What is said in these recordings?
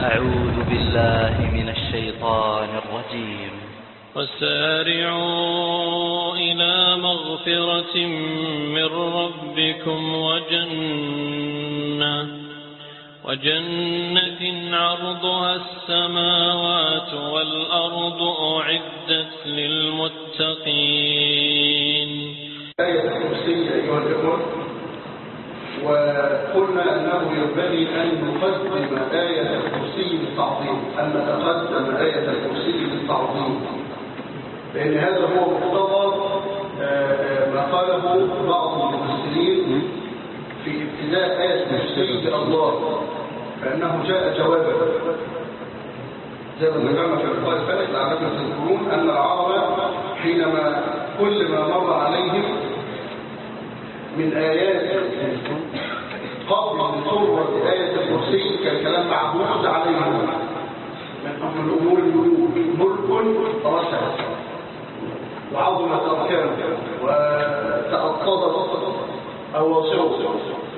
أعوذ بالله من الشيطان الرجيم وسارعوا إلى مغفرة من ربكم وجنة وجنة عرضها السماوات والأرض أعدت للمتقين آية الكرسي أيها الإخوة وقلنا أنه ينبغي أن نقدم آية الكرسي للتعظيم أن نتقدم آية الكرسي للتعظيم لأن هذا هو مقتضى ما قاله بعض المفسرين في ابتداء آية الكرسي الله فإنه جاء جوابا زي ما ذكرنا في اللقاء الفلك لعلكم تذكرون أن العرب حينما كل ما مر عليهم من آيات قبل صورة آية الكرسي كان كلام معبود عليهم من الأمور الملوك ملك رسل وعظمت أركان وتأطلت أواصره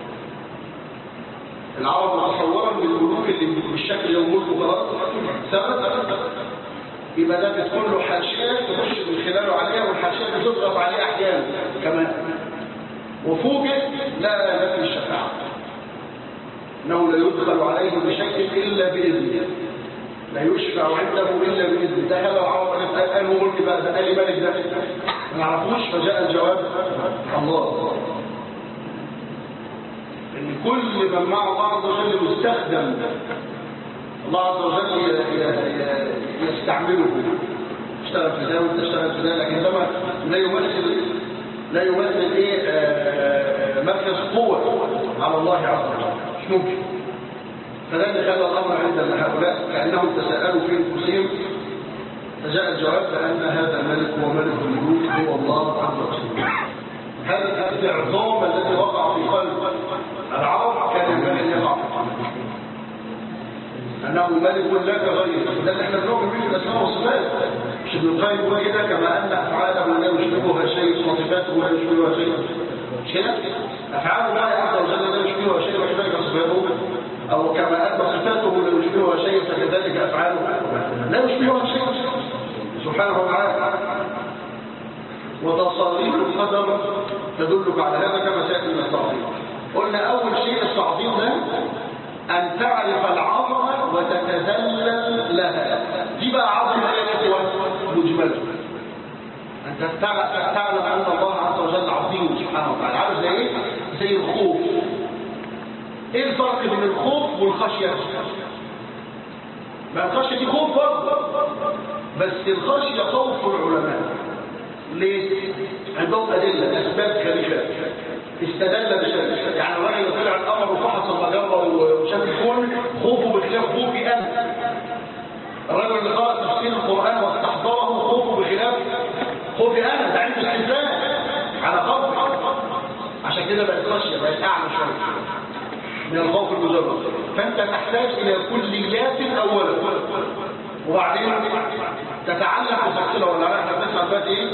العرب متصورا من الملوك اللي بالشكل ده ملك خلاص ثبت يبقى ده بتكون له حاشيه تخش من خلاله عليها والحاشيه بتضغط عليه احيانا كمان وفوجئ لا نفي الشفاعه انه لا يدخل عليه بشيء الا باذنه لا يشفع عنده الا باذنه ده هذا العرب قال له ملك بقى ده قال لي ملك ده ما نعرفوش فجاء الجواب الله ان كل من مع الله عز وجل مستخدم الله عز وجل يستعمله اشتغل في ده وانت اشتغل في ده لكن ده لا يمثل لا يمثل ايه مركز قوه على الله عز وجل مش ممكن فده اللي خلى الامر عند هؤلاء كانهم تساءلوا في انفسهم فجاء الجواب بان هذا الملك هو ملك الملوك هو الله عز وجل هذا الاعظام الذي وقع في قلب العرب كان ينبغي ان يقع في قلبه انه ملك لا كغيره ده اللي احنا بنؤمن به في الاسماء والصفات مش ابن القيم يقول كده كما ان افعاله لا يشبهها شيء وصفاته لا يشبهها شيء مش كده افعال الله عز وجل لا يشبهها شيء وكذلك صفاته او كما ان صفاته لا يشبهها شيء فكذلك افعاله لا يشبهها شيء سبحانه وتعالى وتصاريف القدر تدلك على هذا كما سياتي من التعظيم قلنا اول شيء التعظيم ده أن تعرف العظمة وتتذلل لها دي بقى عظمة ايه يا مجملة أنت تعلم أن الله عز وجل عظيم سبحانه وتعالى عارف زي ايه؟ زي الخوف ايه الفرق بين الخوف والخشية ما الخشية دي خوف برضه بس الخشية خوف العلماء ليه؟ عندهم أدلة أسباب خارجة استدل بشيء يعني الراجل طلع القمر وفحص المجره وشاف الكون خوفه بخلاف خوفي انا الراجل اللي قرأ تفسير القرآن واستحضره خوفه بخلاف خوفي انا ده عند الانسان على قلبي عشان كده بقت خشيه بقت اعلى شويه من الخوف المجرد فانت تحتاج الى كليات اولا وبعدين تتعلم تفصيلها ولا لا احنا بنسمع دلوقتي ايه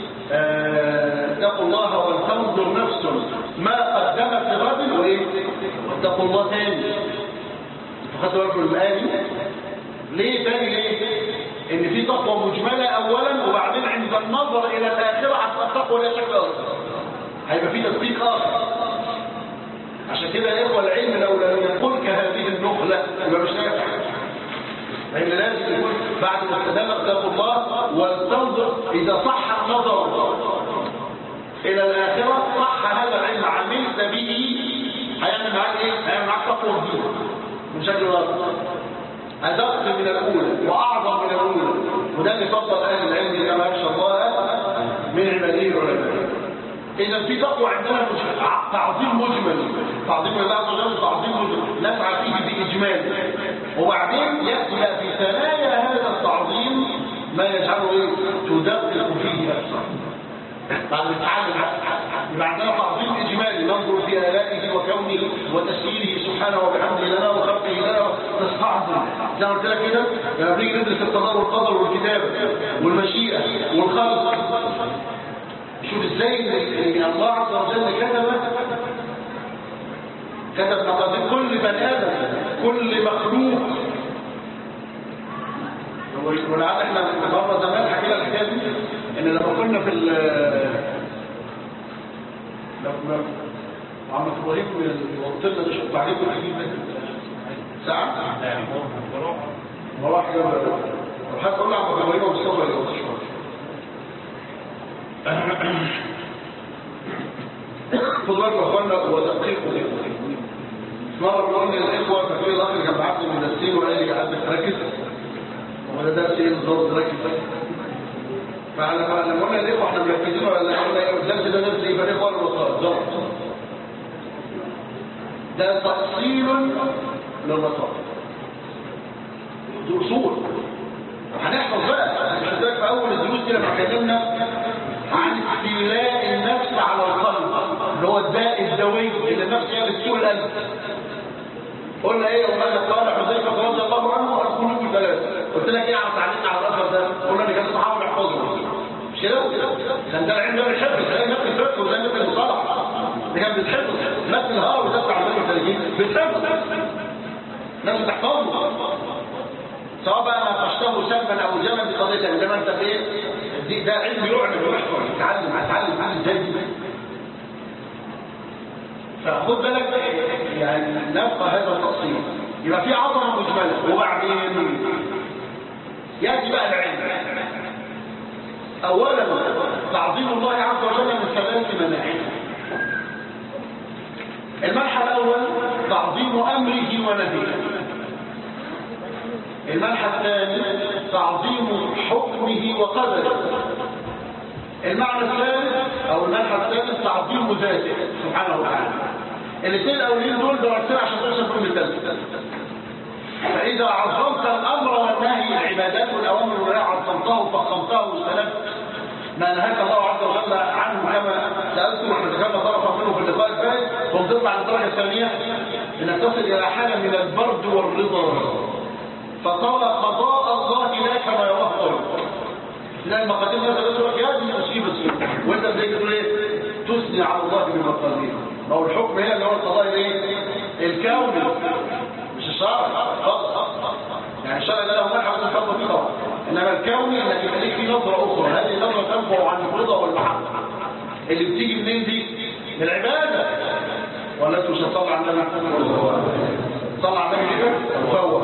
اتقوا الله ولتنظر نفس ما قدمت لغد وايه اتقوا الله تاني فخدوا بالكم الايه دي ليه تاني ليه ان في تقوى مجمله اولا وبعدين عند النظر الى الاخره هتبقى التقوى لا شك اخر هيبقى في تطبيق اخر عشان كده يا اخوه العلم لو لم يقولك هذه النخله يبقى مش نافع لان لازم يكون بعد ما استدل اتقوا الله ولتنظر اذا صح النظر الى الاخره صح هذا العلم عملت به هيعمل معاك ايه هيعمل معاك تقوى جديده من شكل واضح ادق من الاولى واعظم من الاولى وده اللي فضل اهل العلم كما يخشى الله من عباده العلماء اذا في تقوى عندنا مش تعظيم مجمل تعظيم الله عز وجل تعظيم مجمل نسعى فيه باجمال وبعدين ياتي بقى في ثنايا هذا التعظيم ما يجعله ايه تدقق فيه اكثر بعد نتعلم يبقى عندنا تعظيم اجمالي ننظر في الائه وكونه وتسييره سبحانه وبحمده لنا وخلقه لنا نستعظم زي ما قلت لك كده لما بنيجي ندرس القضاء والقدر والكتابه والمشيئه والخلق شوف ازاي ان الله عز وجل كتب كتب مقادير كل بني ادم كل مخلوق ولعل احنا مره زمان حكينا الحكايه دي ان لما كنا في ال لما عم ابراهيم قلت لنا ده شوف عليكم اكيد ساعه مروح كده حتى قلنا عم ابراهيم ومصطفى اللي هو خد بالك يا اخوانا هو دقيق مرة بقول للإخوة ففي الأخ اللي كان بعت لي من السين وقال لي قاعد تركز ولا ده سين بالظبط ركز فاحنا لما قلنا للإخوة احنا مركزين ولا لا قلنا ايه الدرس ده درس ايه فالإخوة ولا الوسائط ظبط ده تأصيل للوسائط دي أصول هنحفظ بقى مش هتلاقي في أول الدروس دي لما اتكلمنا عن استيلاء النفس على القلب اللي هو الداء الدوي اللي النفس هي اللي بتسوق القلب قلنا ايه وقال قال حذيفه رضي الله عنه اقول لكم ثلاثه قلت لك ايه عم تعليق على الاثر ده قلنا ان كان الصحابه بيحفظوا مش كده كان ده العلم ده بيحفظ زي مثل الفقه وزي مثل المصطلح ده كان بيتحفظ مثل الهار وده بتاع المدرسه الثلاثين بيتحفظ ناس بتحفظه سواء بقى ناقشته سلبا او جما دي قضيه ثانيه انما انت ايه دي ده علم يعلم ويحفظ يتعلم هتعلم عن ازاي دي فخد بالك يعني نبقى هذا التفصيل يبقى في عظمه مجمله وبعدين ياتي بقى العلم اولا تعظيم الله عز وجل من ثلاث مناحي المنحى الاول تعظيم امره ونهيه المنحى الثاني تعظيم حكمه وقدره المعنى الثالث او المنحى الثالث تعظيم ذاته سبحانه وتعالى الاثنين الاولين دول درستين عشان توصل كل الثالث فاذا عظمت الامر والنهي العبادات والاوامر والنهي عظمته وفخمته واستلمت ما نهاك الله عز وجل عنه كما سالته واحنا ذكرنا طرفا منه في اللقاء الفائت ثم تطلع على الدرجه الثانيه انك تصل الى حاله من البرد والرضا فطال قضاء الله لا كما يراه طريق لا المقادير الناس يقول لك يا دي مصيبه مصيبه وانت ازاي تقول ايه تثني على الله بالمقادير ما هو الحكم هنا اللي هو القضاء الايه الكوني مش الشرع يعني الشرع ده له منحى من الفضل فيه طبعا انما الكوني انك يبقى ليك فيه نظره اخرى هذه النظره تنبع عن الرضا والمحبه اللي بتيجي منين دي من العباده ولا انتوا مش هتصلوا على النبي صلى على النبي كده وهو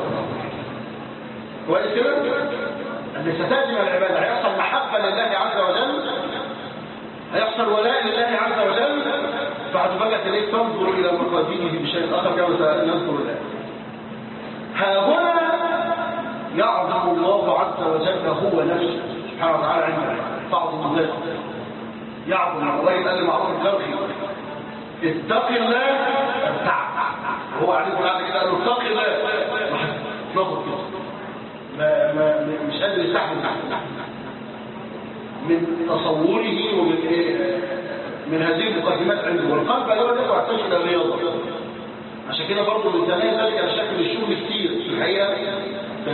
كويس كده ان ستاتي من العباده هيحصل محبه لله عز وجل هيحصل ولاء لله عز وجل فهتبلغ اليك تنظر الى مقاديره بشيء اخر كما سنذكر الان ها هنا يعظم الله عز وجل هو نفسه سبحانه وتعالى عنده تعظم ذاته يعظم الله قال لمعروف الكرخي اتق الله ارتعب هو عليه الصلاه كده قال له اتق الله نظر كده ما ما مش قادر يستحمل من تصوره ومن إيه من هذه المقدمات عنده والقلب لا يقدر يحتاج الى الرياضه عشان كده برضه من زمان ذلك على شكل الشغل كتير في الحقيقه في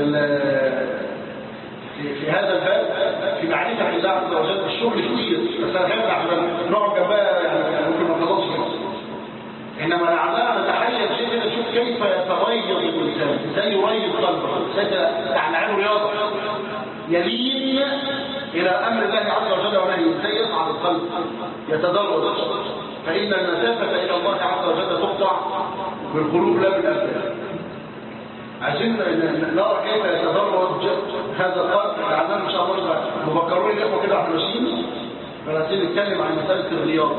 في, في هذا الباب في معرفه الله عز وجل الشغل كتير بس انا خايف احنا نقعد جنبها يعني ممكن ما نخلصش انما لعلنا نتحيز شيء كده نشوف كيف يتريض الانسان ازاي يريض قلبه ازاي تعنعله رياضه يلين الى امر الله عز وجل ونهيه ازاي يصعد القلب يتدرج فان المسافه الى الله عز وجل تقطع بالقلوب لا بالابدان عايزين نرى كيف يتدرج هذا القلب لعلنا ان شاء الله مفكرون الاخوه كده احنا ماشيين فعايزين نتكلم عن مساله الرياضه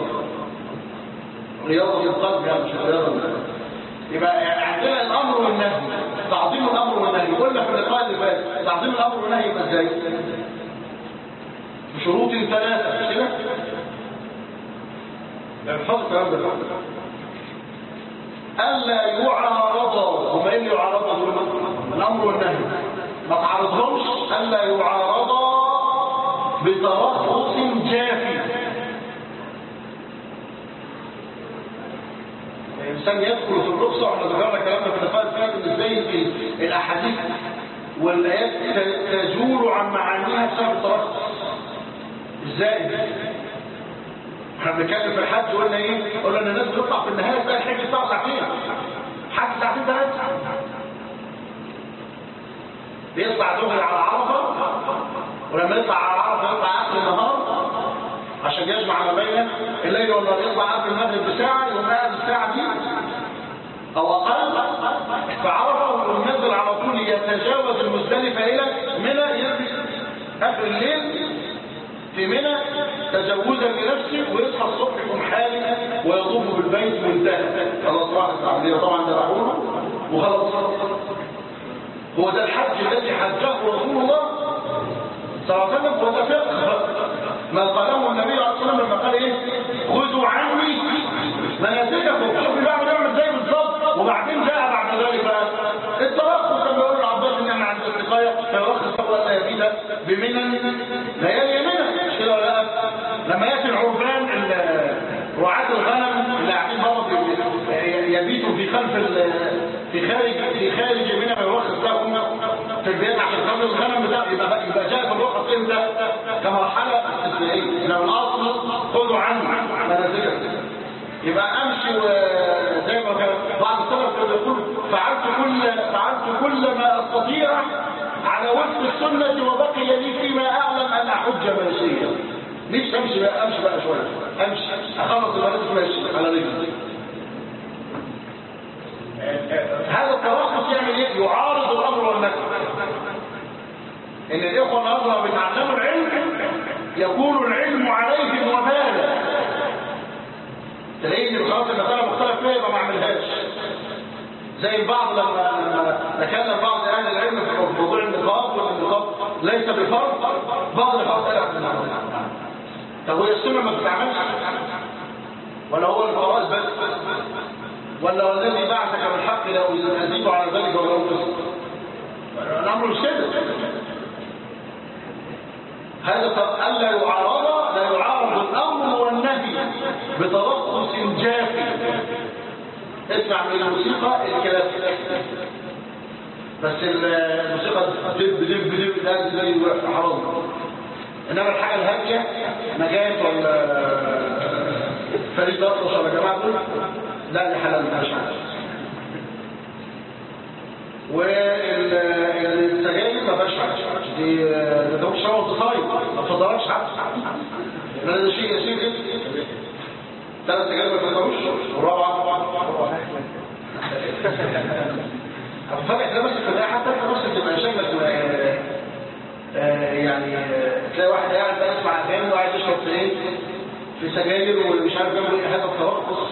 رياضة القلب يعني مش رياضة يبقى عندنا الأمر والنهي تعظيم الأمر والنهي قلنا في اللقاء اللي فات تعظيم الأمر والنهي يبقى ازاي؟ بشروط ثلاثة مش كده؟ احفظوا الكلام ده ألا يعارضا هما ايه اللي يعارضا دول؟ الأمر والنهي ما تعارضهمش ألا يعارضا بترخص جافي الإنسان يدخل في الرخصة واحنا ذكرنا كلامنا في اللقاء الفات ان ازاي الأحاديث والآيات تجول عن معانيها بسبب الترخص ازاي؟ احنا بنتكلم في الحج قلنا ايه؟ قلنا ان الناس بتطلع في النهاية تلاقي الحج بتاع ساعتين حج ساعتين ثلاثة بيطلع دغري على عرفه ولما يطلع على عرفه يطلع اخر النهار عشان يجمع ما بين الليل والنهار يطلع قبل المغرب بساعه يقوم قاعد الساعه دي او اقل في عرفه وينزل على طول يتجاوز المزدلفه الى منى يلبس اخر الليل في منى تجوزا لنفسه ويصحى الصبح يقوم حالي ويطوف بالبيت وانتهى خلاص راح التعبير طبعا ذبحوها وخلاص هو ده الحج الذي حجه رسول الله صلى الله عليه وسلم وده فقه ما قاله النبي عليه الصلاه والسلام لما قال ايه خذوا عني مناسككم شوف بقى بنعمل ازاي بالظبط وبعدين جاء بعد ذلك بقى الترخص لما يقول العباس ان احنا عند الوقايه فيرخص له الا يبيت بمنى ليالي منى مش كده ولا لا لما ياتي العربان رعاة الغنم اللي قاعدين بره يبيتوا في خلف في خارج في خارج منى فيرخص لهم في البيت عشان خلف الغنم بتاع يبقى يبقى جاء بالرخص امتى كمرحله استثنائيه لو الاصل خذوا عني مناسككم يبقى امشي وزي ما كان بعض السلف كان يقول فعلت كل فعلت كل ما استطيع على وفق السنه وبقي لي فيما اعلم ان احج ماشيا نفسي امشي بقى امشي بقى شويه امشي اخلص المناسك ماشي على رجلي هذا الترخص يعمل ايه يعارض الامر والنهي ان الاخوه النهارده بيتعلموا العلم يكون العلم عليهم وبالا تلاقي ان خلاص المساله مختلف فيها يبقى ما اعملهاش زي البعض لما لما تكلم بعض اهل العلم في موضوع النقاب والنقاب ليس بفرض بعض الفرض قال طب هي السنه ما بتتعملش ولا هو الفرائض بس ولا والذي بعثك بالحق لا ازيد على ذلك ولا انقص الامر مش كده هذا الا يعارض لا يعارض الامر والنهي بترخص جافي اسمع من الموسيقى الكلاسيك بس الموسيقى دب دب دب ده زي حرام انما الحاجه الهاديه نجاة ولا فريد اطرش ولا جماعه دول لا دي حلال مش عارف والسجاير ما فيهاش حاجه دي ده مش شرط صايم ما تفضلش حاجه ده شيء يسير جدا ثلاث سجاير ما تفضلوش ورابعه فرق ده بس في حتى انت بس تبقى شكلك يعني تلاقي واحد قاعد بقى يسمع اغاني وقاعد يشرب في ايه في سجاير ومش عارف جنبه ايه هذا الترقص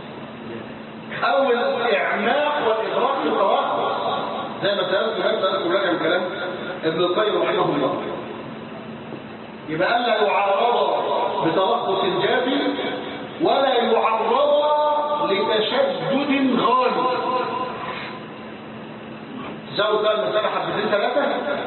او الاعماق والاغراق في الترقص زي ما سالت بجد اذكر لك الكلام ابن القيم رحمه الله يبقى الا يعرض بترقص جافي ولا يعرض لتشدد غالي زود بقى المسألة حبتين ثلاثة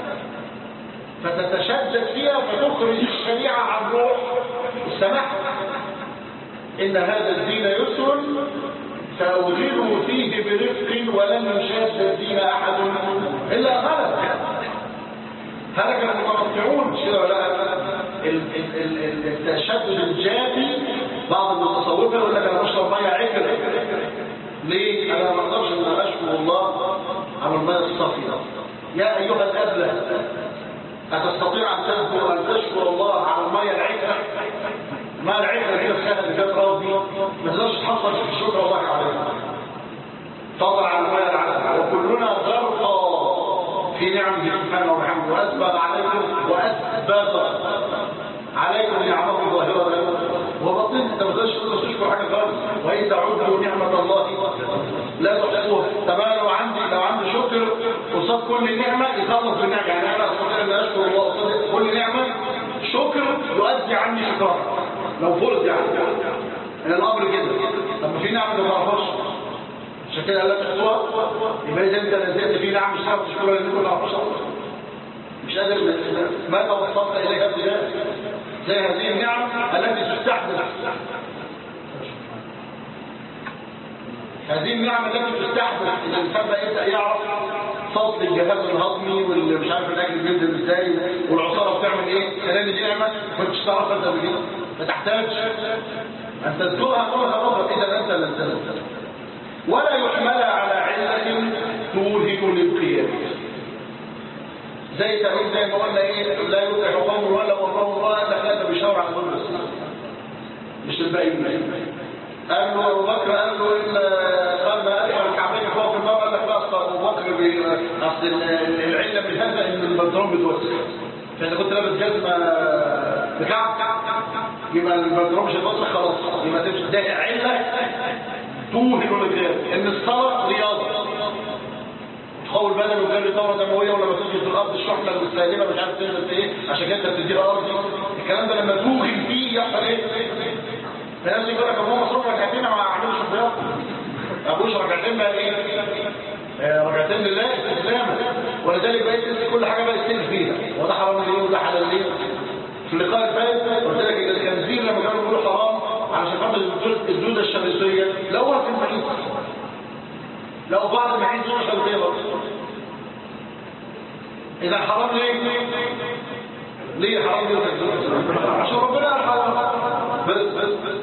فتتشدد فيها فتخرج الشريعة عن روح السماح إن هذا الدين يسر سأوغله فيه برفق ولن يشاد الدين أحد إلا غلب هلك المتمتعون مش كده ولا التشدد الجافي بعض المتصوفه يقول لك انا بشرب ميه عكر ليه؟ انا ما اقدرش ان اشكر الله على الميه الصافيه يا ايها الابله اتستطيع ان تذكر ان تشكر الله على الميه العكره ما العكره هي السهل اللي كانت راضي ما تقدرش تحصل في الشكر الله عليها فضل على الميه العكره وكلنا غرقى في نعمه سبحانه وبحمده واسبغ عليكم واسبغ عليكم نعمه ظاهره وبطنت انت ما تقدرش تشكر حاجه خالص وان تعدوا نعمه الله لا تحصوها طب انا لو عندي لو عندي شكر قصاد كل نعمه يخلص بالنعمه يعني انا استطيع ان اشكر الله قصاد كل نعمه شكر يؤدي عني شكرا لو فرض يعني ان الامر كده طب ما في نعمه ما تعرفهاش عشان كده لا تحصوها يبقى اذا انت نزلت في نعم مش هتعرف تشكرها لان كل تعرفهاش مش قادر ما توصلت اليها ابتداء زي هذه النعم التي تستحدث هذه النعم التي تستحدث الانسان بقى يبدا يعرف فضل الجهاز الهضمي واللي مش عارف الاكل بينزل ازاي والعصاره بتعمل ايه خلال دي نعمه ما كنتش تعرف انت بكده ما تحتاج ان تذكرها مرة مرة اذا انت لن تذكر ولا يحمل على علة توهن للقيام زي تأويل زي ما قلنا ايه لا يدرك قوم ولا وقوم الله قال لك لا ده بيشاور على دول بس مش الباقيين قال له ابو بكر قال له ان قال ما ادخل الكعبين فوق في النار قال لك لا اصل ابو بكر بي- اصل ال- ال- العله من هذا ان البنطلون بيتوسخ فاذا كنت لابس جزمه بكعب يبقى البنطلون مش هيتوسخ خلاص يبقى تمشي ده عله توهن الرجال ان الصلاه رياضه تقوي البدن وتجري دوره دمويه ولا ما تسجد في الارض الشحنه السالبه مش عارف تعمل ايه عشان كده انت بتديها ارضي الكلام ده لما توغل فيه يحصل ايه؟ الناس يقول لك ابوه مصروف ركعتين ما عملوش الضياف ابوش ركعتين بقى ايه؟ آه، ركعتين لله استسلاما ولذلك بقيت تنسي كل حاجه بقى تنسي فيها وده حرام ليه وده حلال ليه في اللقاء الفائت قلت لك ان الخنزير لما كانوا بيقولوا حرام علشان خاطر الدود- الدوده الشرسيه لقوها في المحيط لو بعض المحيط دول شرسيه برضه اذا حرام ليه؟ ليه حرام ليه عشان ربنا قال حرام بس بس بس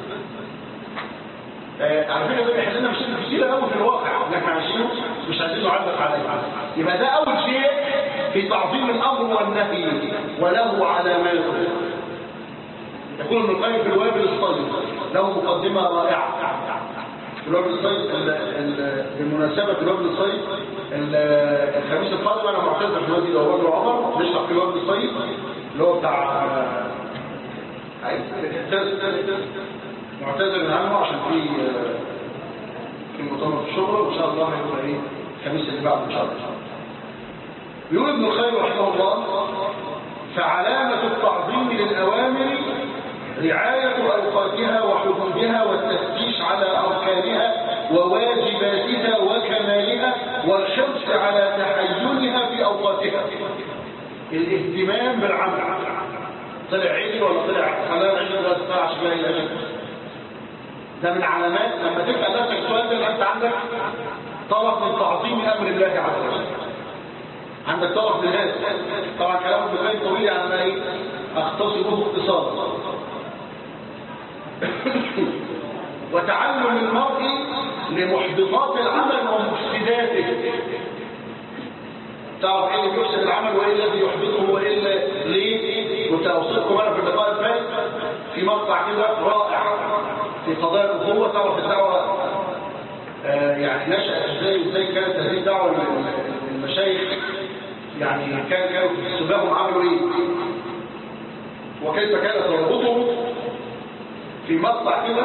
آه، على فكره ده بيحل لنا مشاكل كتيره قوي في الواقع اللي احنا عايشينه مش عايزين نعلق عليه يبقى ده اول شيء في تعظيم الامر والنهي وله علامات يقول ابن القيم في الوابل الصيد له مقدمه رائعه في الوابل الصيد ال- ال- بالمناسبه في الوابل الصيد ال- الخميس القادم انا معتذر في الوادي ده وابن عمر نشرح في الوابل الصيد اللي هو بتاع عايز- معتذر عنه عشان في في مؤتمر في الشغل وان شاء الله هيبقى ايه الخميس اللي بعده ان شاء الله يقول ابن القيم رحمه الله فعلامة التعظيم للأوامر رعاية أوقاتها وحدودها والتفتيش على أركانها وواجباتها وكمالها والحرص على تحينها في أوقاتها الاهتمام بالعمل طلع عيدي ولا طلع حلال عيدي ولا طلع شبه العيد ده من علامات لما تسأل نفسك السؤال ده يبقى انت عندك طرف من تعظيم امر الله عز وجل عندك طرف لهذا طبعا كلام ابن القيم طويل يعني انا ايه اختصره اختصارا وتعلم المرء لمحبطات العمل ومفسداته تعرف ايه اللي بيفسد العمل وايه الذي يحبطه وايه اللي ليه كنت اوصيكم انا في اللقاء الفات في مقطع كده رائع في قضايا الاخوه تعرف الدعوه آه يعني نشأت ازاي وازاي كانت هذه الدعوه للمشايخ يعني كان كانوا في سباهم عملوا ايه وكيف كانت رغبتهم في مقطع كده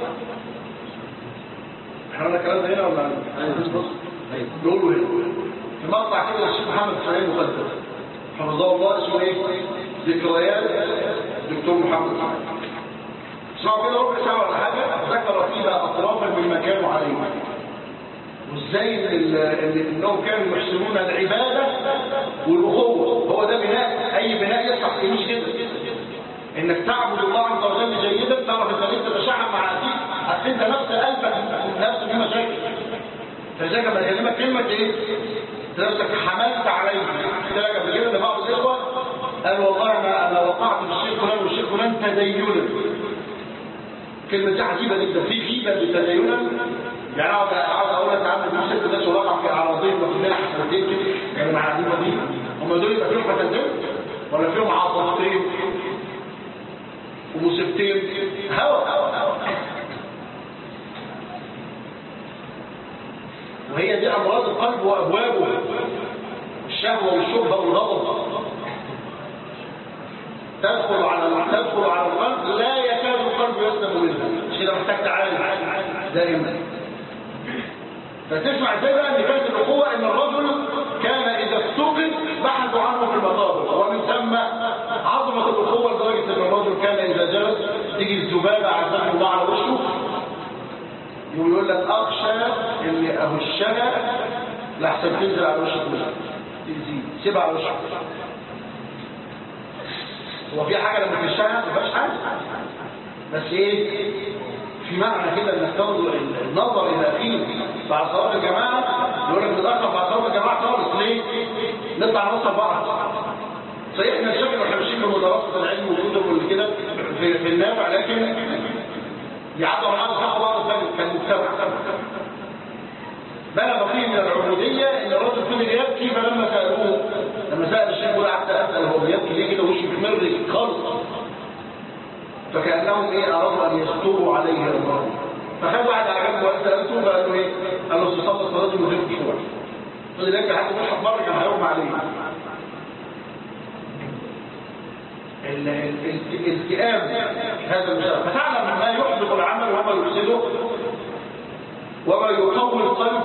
احنا قلنا الكلام ده هنا ولا نقوله هنا في مقطع كده الشيخ محمد اسماعيل مقدم حفظه الله اسمه ايه ذكريات دكتور محمد اسمعوا كده ربع ساعه ولا حاجه ذكر فيها اطرافا مما كانوا عليه وازاي ال- ال- انهم كانوا يحسنون العباده والاخوه هو ده بناء اي بناء يصح فيه مش كده انك تعبد الله عز وجل جيدا تعرف انت ليه تتشعب مع اخيك اصل انت نفس قلبك نفس في مشاكل فلذلك لما اكلمك كلمه ايه نفسك حملت عليه قلت لك قبل كده لبعض الاخوه قال والله انا انا وقعت بالشيخ فلان والشيخ فلان تدينا كلمه دي عجيبه جدا في غيبه بتدينا يعني اقعد اقعد اقول لك عم دي ست ناس وقع في اعراضين وفي لنا حسنتين كده يعني مع العجيبه دي هم دول يبقى فيهم حسنتين ولا فيهم عاطفتين ومصيبتين هوا هوا هوا وهي دي امراض القلب وابوابه الشهوه والشبهه والغضب تدخل على تدخل على القلب لا يكاد القلب يسلم منها مش كده محتاج تعالج دائما فتسمع ازاي بقى ان كانت الاخوه ان الرجل كان اذا افتقد بحثوا عنه في المقابر ومن ثم عظمه الاخوه لدرجه ان الرجل كان اذا جلس تيجي الذبابه عزاه الله على وشه يقول لك اخشى اللي اهشها لحسن تنزل على وشك وشك تأذيه سيبها على وشك هو في حاجه لما تهشها ما فيهاش حاجه بس ايه في معنى كده انك تنظر النظر الى اخيك بعد صلاه الجماعه يقول لك متاخر بعد صلاه الجماعه خالص ليه؟ نطلع نوصل بعض صحيح احنا شكل واحنا ماشيين في مدرسه العلم والكتب والكده في, في النافع لكن يعدوا على بعض خطوه بعض كالمجتمع بلغ فيه من العبوديه ان الرجل فضل يبكي فلما سالوه لما سأل الشيخ يقول قعدت أسأل هو بيبكي ليه كده وشه محمر خالص فكأنهم إيه أرادوا أن يستروا عليه الله فخد واحد على جنب وقال سألته فقال له إيه؟ قال له صلى الصلاة دي مدير شوية قال لك حد مش مرة كان هيغمى عليه ال- ال- ال- الالتئام هذا المشاعر فتعلم ما يحبط العمل وما يفسده وما يقوي القلب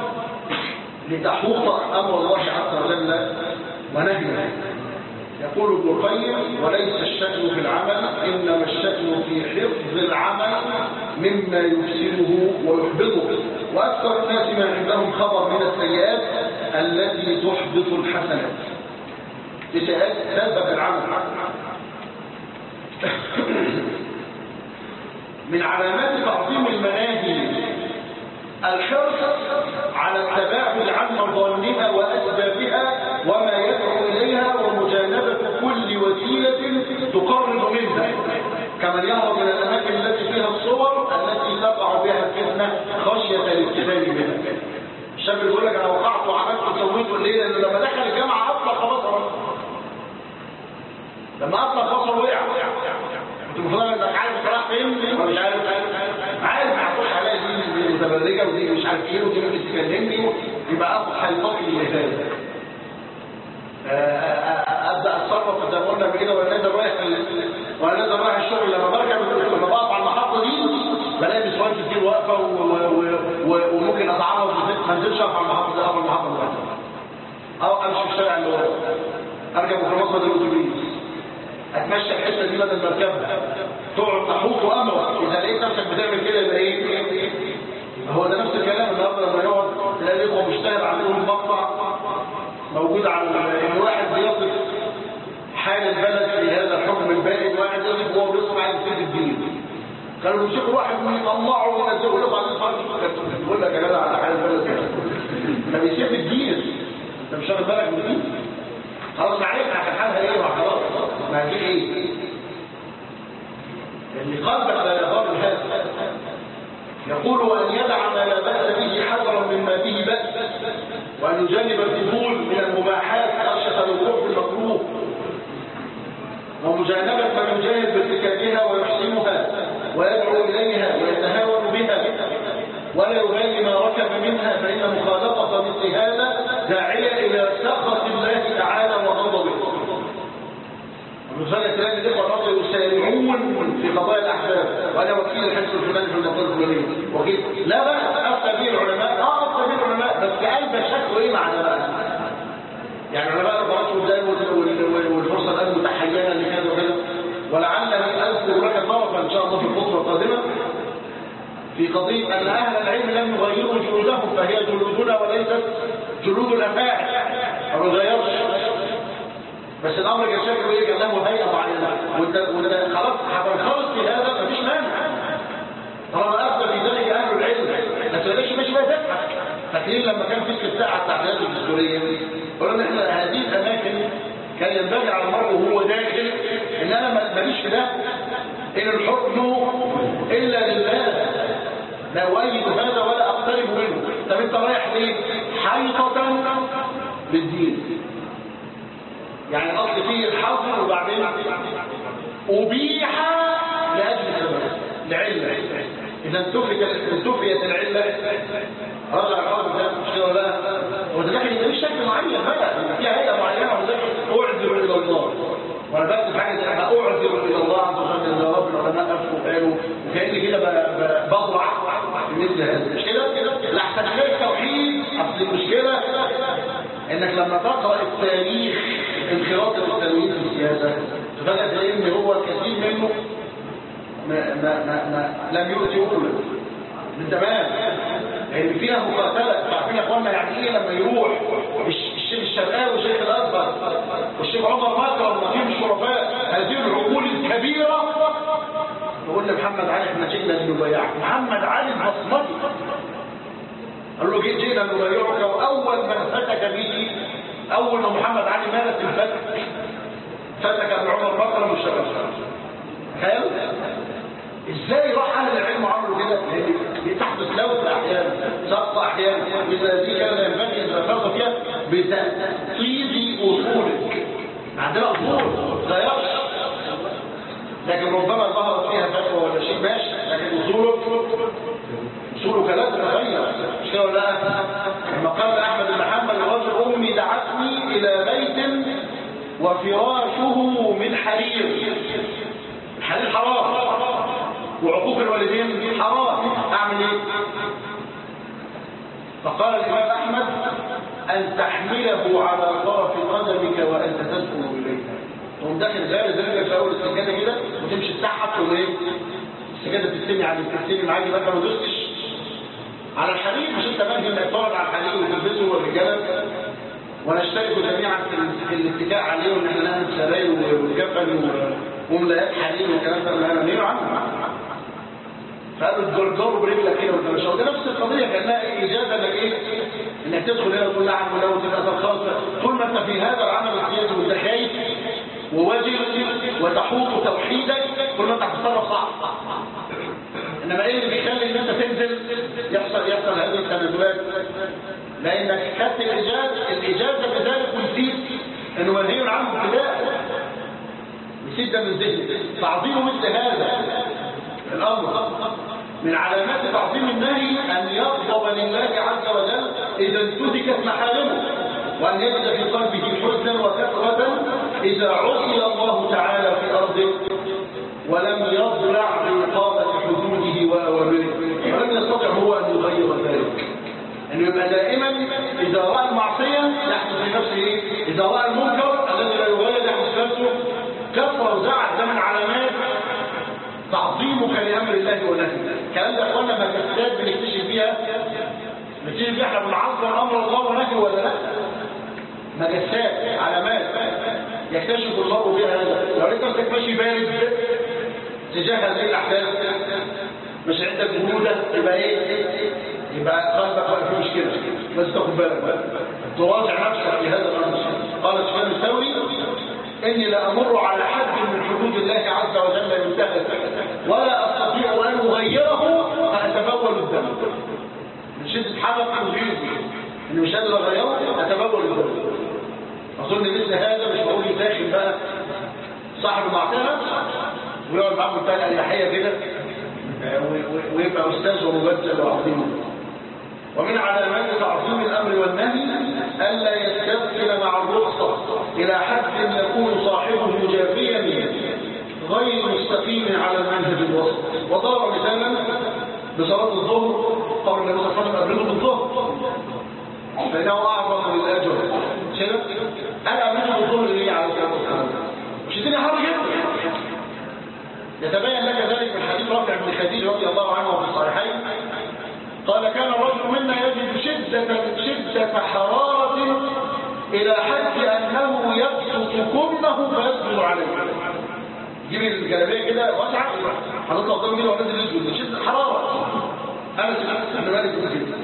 لتحوط امر الله عز وجل ونهيه يقول ابن القيم وليس الشأن في العمل إنما الشأن في حفظ العمل مما يفسده ويحبطه وأكثر الناس ما عندهم خبر من السيئات التي تحبط الحسنات السيئات تثبت العمل من علامات تعظيم المناهي الحرص على التباعد عن مظانها وأسبابها وما يدعو إليها ومجانبة كل وسيلة تقرب منها كمن يهرب إلى الأماكن التي فيها الصور التي تقع بها الفتنة خشية الابتلاء بها الشاب اللي يقول لك أنا وقعت وعملت وسويت الليلة لأنه لما دخل الجامعة أطلق بصره لما أطلق بصره وقع كنت المفروض انك عارف راح فين ولا مش عارف عارف هتخش عليا دي متبرجه ودي مش عارف ايه ودي ممكن تكلمني يبقى اصحى الفصل اللي فات ابدا اتصرف زي ما قلنا كده وانا نازل رايح وانا نازل رايح الشغل لما بركب لما بقف على المحطه دي بلاقي نسوان كتير واقفه و- و- و- وممكن اتعرض ما انزلش اقف على المحطه دي اقف على المحطه دي او امشي في الشارع اللي ورا اركب ميكروباص بدل الاتوبيس اتمشى الحته دي بدل ما اركبها تقعد تحوط امرك اذا لقيت نفسك بتعمل كده يبقى ايه هو ده نفس الكلام النهارده لما يقعد تلاقي الاخوه مشتغل عندهم مقطع موجود على ان واحد بيصف حال البلد في هذا الحكم البائد واحد يصف وهو بيصف عن سيد الدين كانوا بيمسكوا واحد ويطلعوا وينزلوا له بعدين فرق بيقول لك يا جدع على حال البلد كده ده بيسيب الدين انت مش واخد بالك من الدين خلاص معرفة عشان حالها ايه وخلاص ما دي ايه اللي قلبك لا يضر هذا يقول وأن يدع ما لا بأس به حذرا مما به بأس وأن يجانب الفضول من المباحات خشية الوقوع في المكروه ومجانبة من يجاهد بارتكابها ويحسنها ويدعو إليها ويتهاون بها ولا يبالي ما ركب منها فإن مخالطة مثل هذا داعية إلى سخط الله تعالى وغضبه ومثال كلام الإخوة الرجل يسارعون في قضايا الأحزاب وأنا وكيل الحزب الفلاني في المنطقة الفلانية وكيل لا بأس أفتى به العلماء آه أفتى به العلماء بس قلب شكله إيه مع العلماء يعني علماء الفرنسا والدين والفرصة الآن متحينة لكذا وكذا ولعلني أذكر لك طرفا إن شاء الله في الخطوة القادمة في قضية أن أهل العلم لم يغيروا جلودهم فهي جلودنا وليست جلود الأفاعي ما بيغيرش بس الأمر كان شكله إيه كان له هيئة معينة وأنت وأنت خلاص هتنخرط في هذا مفيش مانع طالما أفضل في ذلك أهل العلم ما تلاقيش ماشي بقى تضحك فاكرين لما كان في استفتاء على التعديلات الدستورية قلنا إحنا هذه الأماكن كان ينبغي على المرء وهو داخل إن أنا ماليش في ده إن الحكم إلا لله لا أؤيد هذا ولا أقترب منه طب أنت رايح ليه؟ حيطة للدين يعني الأصل فيه الحظر وبعدين أبيح لأجل سبب لعلة إذا انتفيت انتفيت العلة رجع الحظر ده مش كده ولا لا؟ هو ده لكن يبقى ليه شكل معين بقى فيها هيئة معينة وذلك أعذر إلى الله وانا بكتب حاجه زي انا اعذر الى الله عز وجل ان رب العلماء قفوا قالوا وكاني كده ب- ب- بضرع في مثل هذا مش كده كده لاحسن عليه التوحيد اصل المشكله انك لما تقرا التاريخ انخراط التلوين في السياسه تفاجئ تلاقي ان هو الكثير منه ما ما ما, ما لم يؤتي اكلا من زمان لان فيها مقاتله عارفين يا اخوانا يعني ايه لما يروح الش- الشيخ الشرقاوي والشيخ الازهر والشيخ عمر مكرم ونقيب الشرفاء هذه العقول الكبيره نقول لمحمد علي احنا جئنا لنبايعك محمد علي البصمجي قال له جئت جئنا نبايعك واول من فتك به اول ما محمد علي مارس الفتك فتك بعمر مكرم والشيخ الازهر تخيل ازاي راح اهل العلم وعملوا كده لان تحدث لوث احيانا سقط احيانا مثل هذه كان ينبغي ان نفرض فيها بتنفيذ اصول عندنا اصول لا يخشى لكن ربما ظهرت فيها فتوى ولا شيء ماشي لكن اصوله اصوله كلام تتغير مش كده ولا لا لما قال احمد بن حنبل الرجل امي دعتني الى بيت وفراشه من حرير الحرير حرام وعقوق الوالدين حرام اعمل ايه فقال الامام احمد ان تحمله على طرف قدمك وانت تسكن اليه تقوم داخل زي زي في اول السجاده كده وتمشي تسحب تقول ايه السجاده تستني على تستني معاك بقى ما دوستش على الحرير مش انت منهي انك تقعد على الحرير وتلبسه والرجاله ونشترك جميعا في في الاتكاء عليه وان احنا نعمل سراير والكفن وملايات حرير والكلام ده ما نهينا عنه فقالوا تجرجروا برجلك كده وانت مش ده نفس القضيه كانها اجازه انك ايه انك تدخل هنا وتقول نعم ولا وتبقى طب خلاص طول ما انت في هذا العمل السياسي وانت خايف وواجب وتحوط توحيدك كل ما انت هتتصرف صح انما ايه اللي بيخلي ان انت تنزل يحصل يحصل هذه التنازلات لانك خدت الاجازه الاجازه بذلك ونسيت انه منهي عنه ابتداء نسيت ده من ذهنك تعظيم مثل هذا الامر من علامات تعظيم النهي ان يغضب لله عز وجل اذا انتهكت محارمه وان يجد في قلبه حزنا وكثره اذا عصي الله تعالى في ارضه ولم يضلع بإقامة حدوده وأوامره ولم يستطع هو أن يغير ذلك أنه يبقى دائما إذا رأى المعصية يحدث في نفسه إيه؟ إذا رأى المنكر الذي لا يغير يحدث في نفسه كفر وزعل ده من علامات تعظيمك لأمر الله ونهيه الكلام ده أخوانا مكسات بنكتشف فيها نكتشف فيها احنا بنعظم أمر الله ونهيه ولا لا مجسات علامات يكتشف المرء بها هذا لو انت ماسك ماشي بارد تجاه هذه الاحداث مش عندك جهوده يبقى ايه يبقى قلبك بقى فيه مشكله بس تاخد بالك تراجع نفسك في هذا الامر قال سفيان الثوري اني لامر على حد من حدود الله عز وجل ينتهك ولا استطيع ان اغيره فاتبول الدم من شده حدث وجودي ان مش قادر اغيره اتبول الدم اظن مثل هذا مش بقول يداخل بقى صاحب المعتنى ويقعد معاه بتاع الاريحيه كده ويبقى استاذ ومبتل وعظيم ومن علامات تعظيم الامر والنهي الا يستبدل مع الرخصه الى حد يكون صاحبه جافيا غير مستقيم على المنهج الوسط وضرب مثالا بصلاه الظهر قول النبي صلى الله عليه وسلم ابرده بالظهر فانه اعظم للاجر كده انا ابرده بالظهر ليه على الصلاه والسلام مش الدنيا حر جدا يتبين لك ذلك من حديث رافع بن خديج رضي الله عنه في الصحيحين قال كان الرجل منا يجد شدة شدة حرارة إلى حد أنه يبسط كمه فيسجد عليه جيب الجلابية كده واسعة حضرتك قدام كده ونزل يسجد شدة حرارة أنا سمعت مالك كده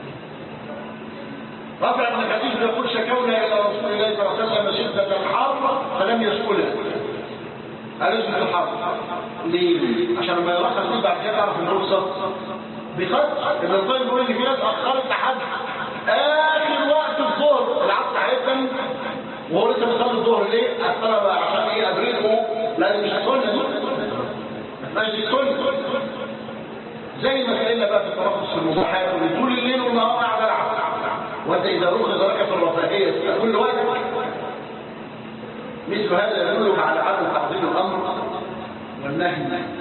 رافع بن خديج يقول شكونا إلى رسول الله صلى الله عليه وسلم شدة الحر فلم يسكنها قال اسمه الحرب ليه؟ عشان لما يرخص دي بعد كده تعرف الرخصه بخط ابن القيم بيقول ان في ناس اخرت لحد اخر وقت الظهر العصر هيبدا وهو لسه بيصلي الظهر ليه؟ اخرها بقى عشان ايه ادركه لان مش السنه دي ما اسمهاش دي السنه زي ما اتكلمنا بقى في الترخص في المباحات طول الليل والنهار قاعد العب وانت اذا رخص لك في الرفاهيه كل وقت مثل هذا يدلك على عدم تعظيم الامر والنهي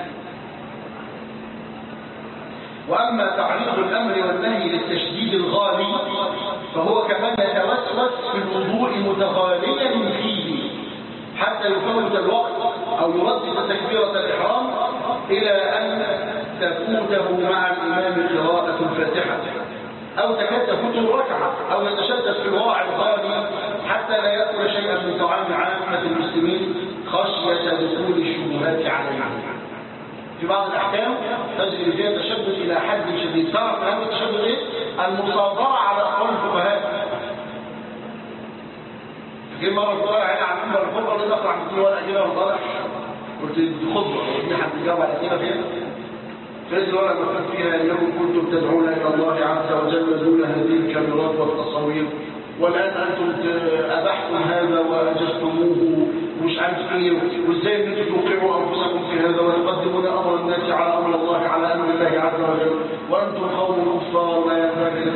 واما تعريض الامر والنهي للتشديد الغالي فهو كمن يتوسوس في الوضوء متغاليا فيه حتى يفوت الوقت او يردد تكبيره الاحرام الى ان تفوته مع الامام قراءه الفاتحه أو تكاد تفوته الركعة أو يتشدد في الواقع الغالي حتى لا يأكل شيئا من طعام عامة المسلمين خشية دخول الشبهات عليه. في بعض الأحكام تجري فيها التشدد إلى حد شديد. تعرف أهم التشدد إيه؟ المصادرة على أقوال الفقهاء. فاكرين مرة كنت طالع هنا على المنبر الخطبة اللي دخل عند كل ورقة كده وطالع قلت دي خطبة ودي حد بيجاوب على أسئلة فيها فإذ الورقة مكتوب فيها أنكم كنتم تدعون إلى الله عز وجل دون هذه الكاميرات والتصاوير والآن أنتم أبحتم هذا وأجزتموه عارف ايه وازاي ان انتم توقعوا انفسكم في هذا وتقدمون امر الناس على امر الله على امر الله عز وجل وانتم قوم كفار لا ينبغي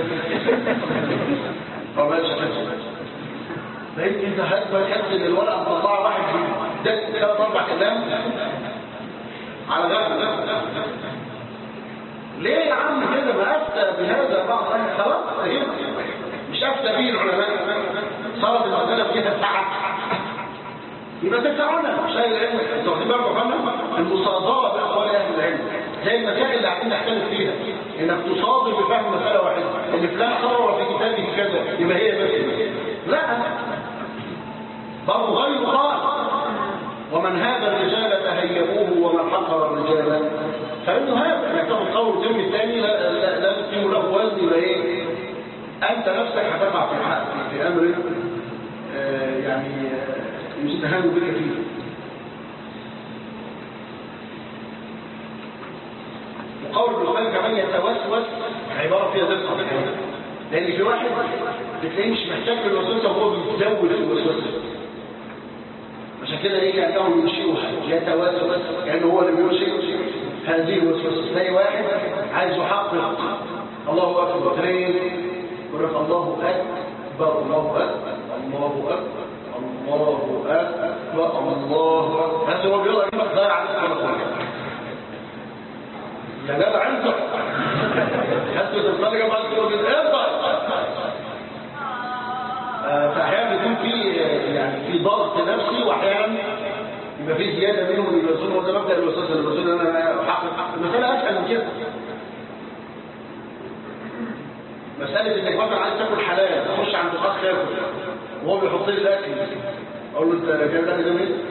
ما بقاش كده فانت انت هتبقى تحس ان الورقه مطلعه واحد ده ثلاث اربع كلام على غفله ليه يا عم كده ما افتى بهذا بعض اهل خلاص فهمت مش افتى به العلماء صارت المساله فيها سعه يبقى تسعنا مش اهل العلم انتوا واخدين بالكم يا فندم المصادره باقوال اهل العلم زي المسائل اللي عايزين نختلف فيها انك تصادر بفهم مساله واحده ان فلان قرر في كتابه كذا يبقى هي بس لا برضه غير قال ومن هذا الرجال تهيئوه ومن حقر الرجال فانه هذا انك تاخد قول اليوم الثاني لا لا, لا تقيم له وزن يبقى ايه انت نفسك هتقع في الحق في امر آه يعني آه يستهان بك فيه وقول الرحمن كمان يتوسوس عباره فيها دقه لان في واحد بتلاقيه مش محتاج للوسوسه وهو بيزود الوسوسه عشان كده ايه كانه ينشئها يتوسوس كانه هو اللي بينشئ هذه الوسوسه تلاقي واحد عايز يحقق الله اكبر اثنين يقول لك الله اكبر الله اكبر الله اكبر الله اكبر الله اكبر بس هو بيقرا كلمه ضايع على يا جدع انت حتى تتفرج بعد كده بيقول فاحيانا بيكون في يعني في ضغط نفسي واحيانا يبقى في زياده منهم اللي بيوصلوا وده مبدا الوسواس اللي بيوصلوا انا احقق المساله اسهل من كده مساله انك مثلا عايز تاكل حلال تخش عند اخ ياكل وهو بيحط لي الاكل اقول له انت جايب الاكل ده منين؟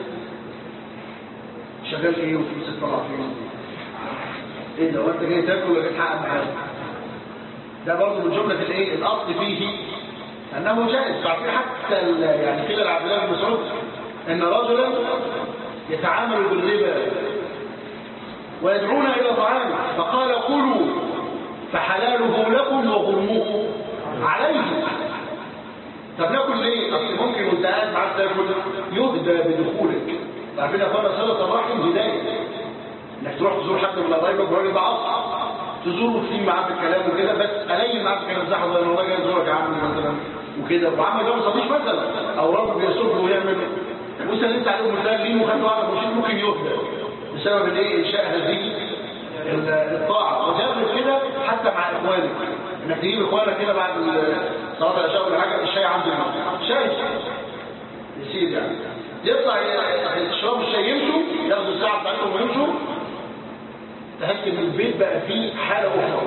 شغال ايه وفلوس طلع فين؟ ايه ده وانت جاي تاكل ولا تحقق معاه؟ ده برضه من جمله الايه؟ الاصل فيه انه جائز بعدين حتى يعني قيل لعبد الله بن مسعود ان رجلا يتعامل بالربا ويدعونا الى طعامه فقال كلوا فحلاله لكم وغرموه عليه طب ناكل ليه؟ اصل ممكن وانت قاعد معاك تاكل يهدى بدخولك عارفين يا اخوانا صله الرحم هدايه انك تروح تزور حد من قرايبك وراجل ده عصر تزوره تسيب معاه في الكلام وكده بس قليل معاه في الكلام زحمه زي ما راجل يزورك يا عم مثلا وكده وعم ده ما صديش مثلا او راجل بيصرف ويعمل وسلمت عليهم مثال ليه وخدوا على مشير ممكن يهدى بسبب الايه انشاء هذه الطاعه وجرب كده حتى مع اخوانك انك تجيب اخوانك كده بعد صلاه العشاء ولا حاجه الشاي عندي شاي يسير يعني يطلع يشربوا الشاي يمشوا ياخدوا الساعه بتاعتهم ويمشوا تحس ان البيت بقى فيه حاله اخرى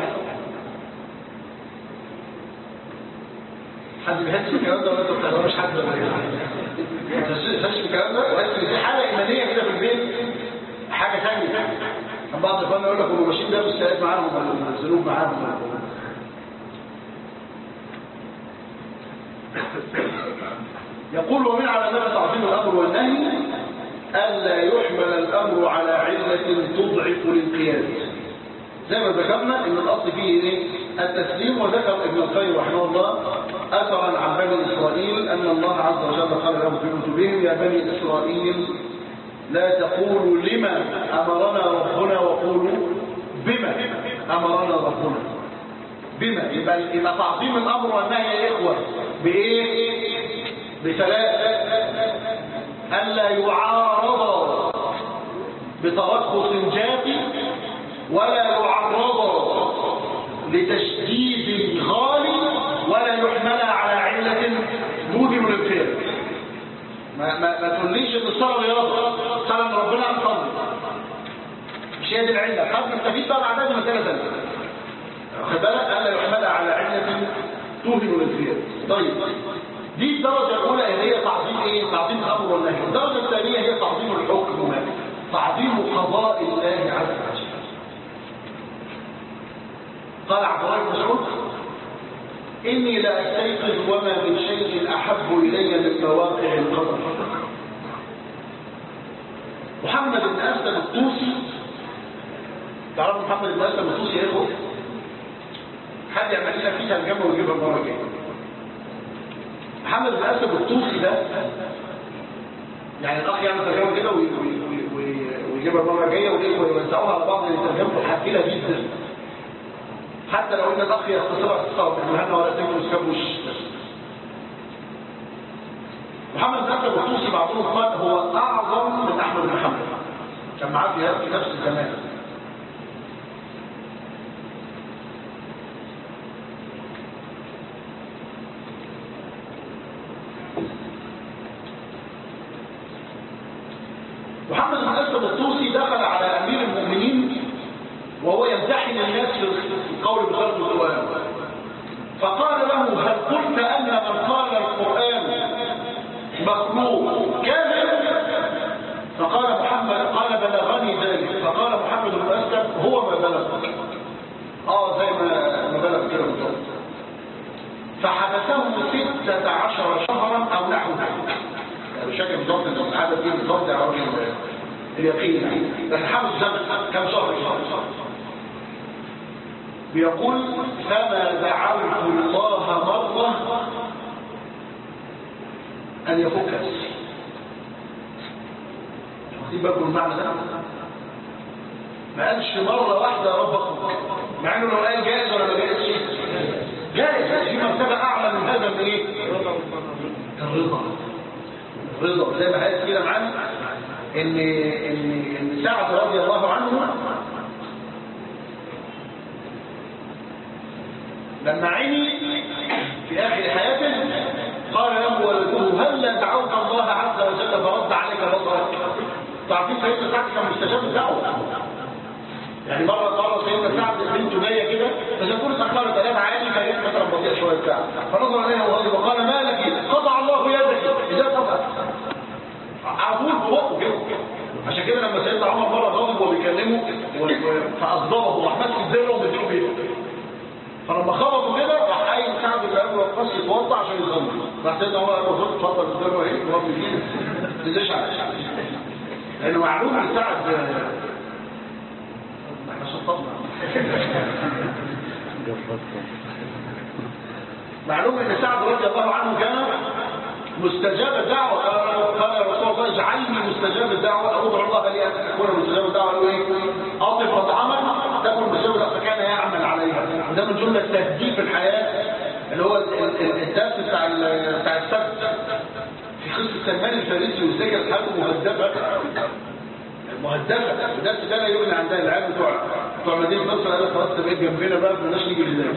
حد بيحس بالكلام ده ولا انت بتعملوش حد ولا ايه؟ ما تحسش بالكلام ده تحس ان في حاله ايمانيه كده في البيت حاجه ثانيه كان بعض اخواننا يقول لك هم ماشيين ده بالسيئات معاهم ولا الذنوب معاهم يقول ومن علامات تعظيم الامر والنهي الا يحمل الامر على عله تضعف الانقياد زي ما ذكرنا ان الاصل فيه ايه التسليم وذكر ابن القيم رحمه الله اثرا عن بني اسرائيل ان الله عز وجل قال لهم في كتبهم يا بني اسرائيل لا تقولوا لما امرنا ربنا وقولوا بما امرنا ربنا بما يبقى يبقى تعظيم الامر والنهي يا اخوه بايه بثلاث الا يعارض بترخص جافي ولا يعرض لتشديد غالي ولا يحمل على علة موجب الانفير ما, ما, ما تقوليش ان الصلاة رياضة صلاة ان ربنا انفضل مش هي دي العلة خد نستفيد بقى بعدها دي مسألة ثانية واخد بالك الا يحمل على علة توهم الانفير طيب دي الدرجة الأولى هي تعظيم إيه؟ تعظيم الأمر والنهي الدرجة الثانية هي تعظيم الحكم تعظيم قضاء الله عز وجل قال عبد الله بن مسعود إني لا أستيقظ وما من شيء أحب إلي من مواقع القدر محمد بن أسلم الطوسي تعرفوا محمد بن أسلم الطوسي يا إخوة حد يعمل لنا فيه ترجمة ويجيبها المرة الجاية محمد بن أسلم الطوسي ده يعني الاخ يعمل ترجمه كده وي- وي- وي- وي- ويجيبها المره الجايه والاخوه يوزعوها على بعض لان ترجمته حافله جدا حتى لو ان الاخ يختصرها اختصار المهمه ولا تكون سكبوش محمد بن اسد الطوسي بعضهم قال هو اعظم من احمد بن حنبل كان معاه في في نفس الزمان محمد بن اسد الطوسي دخل على امير المؤمنين وهو يمتحن الناس في القول بخلق القران فقال له هل قلت ان من قال القران مخلوق كافر فقال محمد قال بلغني ذلك فقال محمد بن اسد هو ما بلغك اه زي ما ما بلغ كده بالظبط فحبسه ستة عشر شهرا او نحو ذلك يعني مش فاكر بالظبط العدد ايه بالظبط يا راجل اليقين يعني لكن حبس زمن كم شهر شهر شهر بيقول فما دعوت الله مرة أن يفك أسري واخدين بالكم المعنى ده ما قالش مرة واحدة يا رب أخرج مع إنه لو قال جائز ولا ما جائزش جائز في مرتبة أعلى من هذا من إيه؟ الرضا الرضا زي ما قالت كده معانا إن إن إن سعد رضي الله عنه لما عيني في آخر حياته قال له ولده هل لا دعوت الله عز وجل فرد عليك بصرك تعرفين سيدنا سعد كان مستجاب الدعوة يعني مرة مرة سيدنا سعد بنته جاية كده فشافوا تأخرت ثلاثة عادي كانت مثلا بطيئة شوية بتاع فنظر إليها وغضب وقال ما لك قطع الله يدك إذا قطع على طول بوقه كده عشان كده لما سيدنا عمر مرة غضب وبيكلمه و- و- فأصدره وراح ماسك الدرة ومديله بيده فلما خبطوا كده راح قايم سعد بن ابي وقاص يتوضا عشان يصلي راح سيدنا عمر قال له خد اتفضل الدرة اهي ورب فيه ما تزيدش على لانه معلوم ان سعد احنا شطبنا معلوم ان سعد رضي الله عنه كان مستجاب الدعوة قال قال رسول الله اجعلني مستجاب الدعوة ادعو الله لي ان اكون مستجاب الدعوة قالوا ايه اطف مطعما تكن مستجاب الدعوة فكان يعمل عليها وده من جملة تهديف الحياة اللي هو ال- ال- الدرس بتاع ال- بتاع السبت في قصة سلمان الفارسي وازاي كانت حاله مهدفة مهدفة الدرس ده لا يغني عن ده العيال بتوع بتوع مدينة نصر قال لك خلاص انت بقيت جنبنا بقى بلاش نيجي لله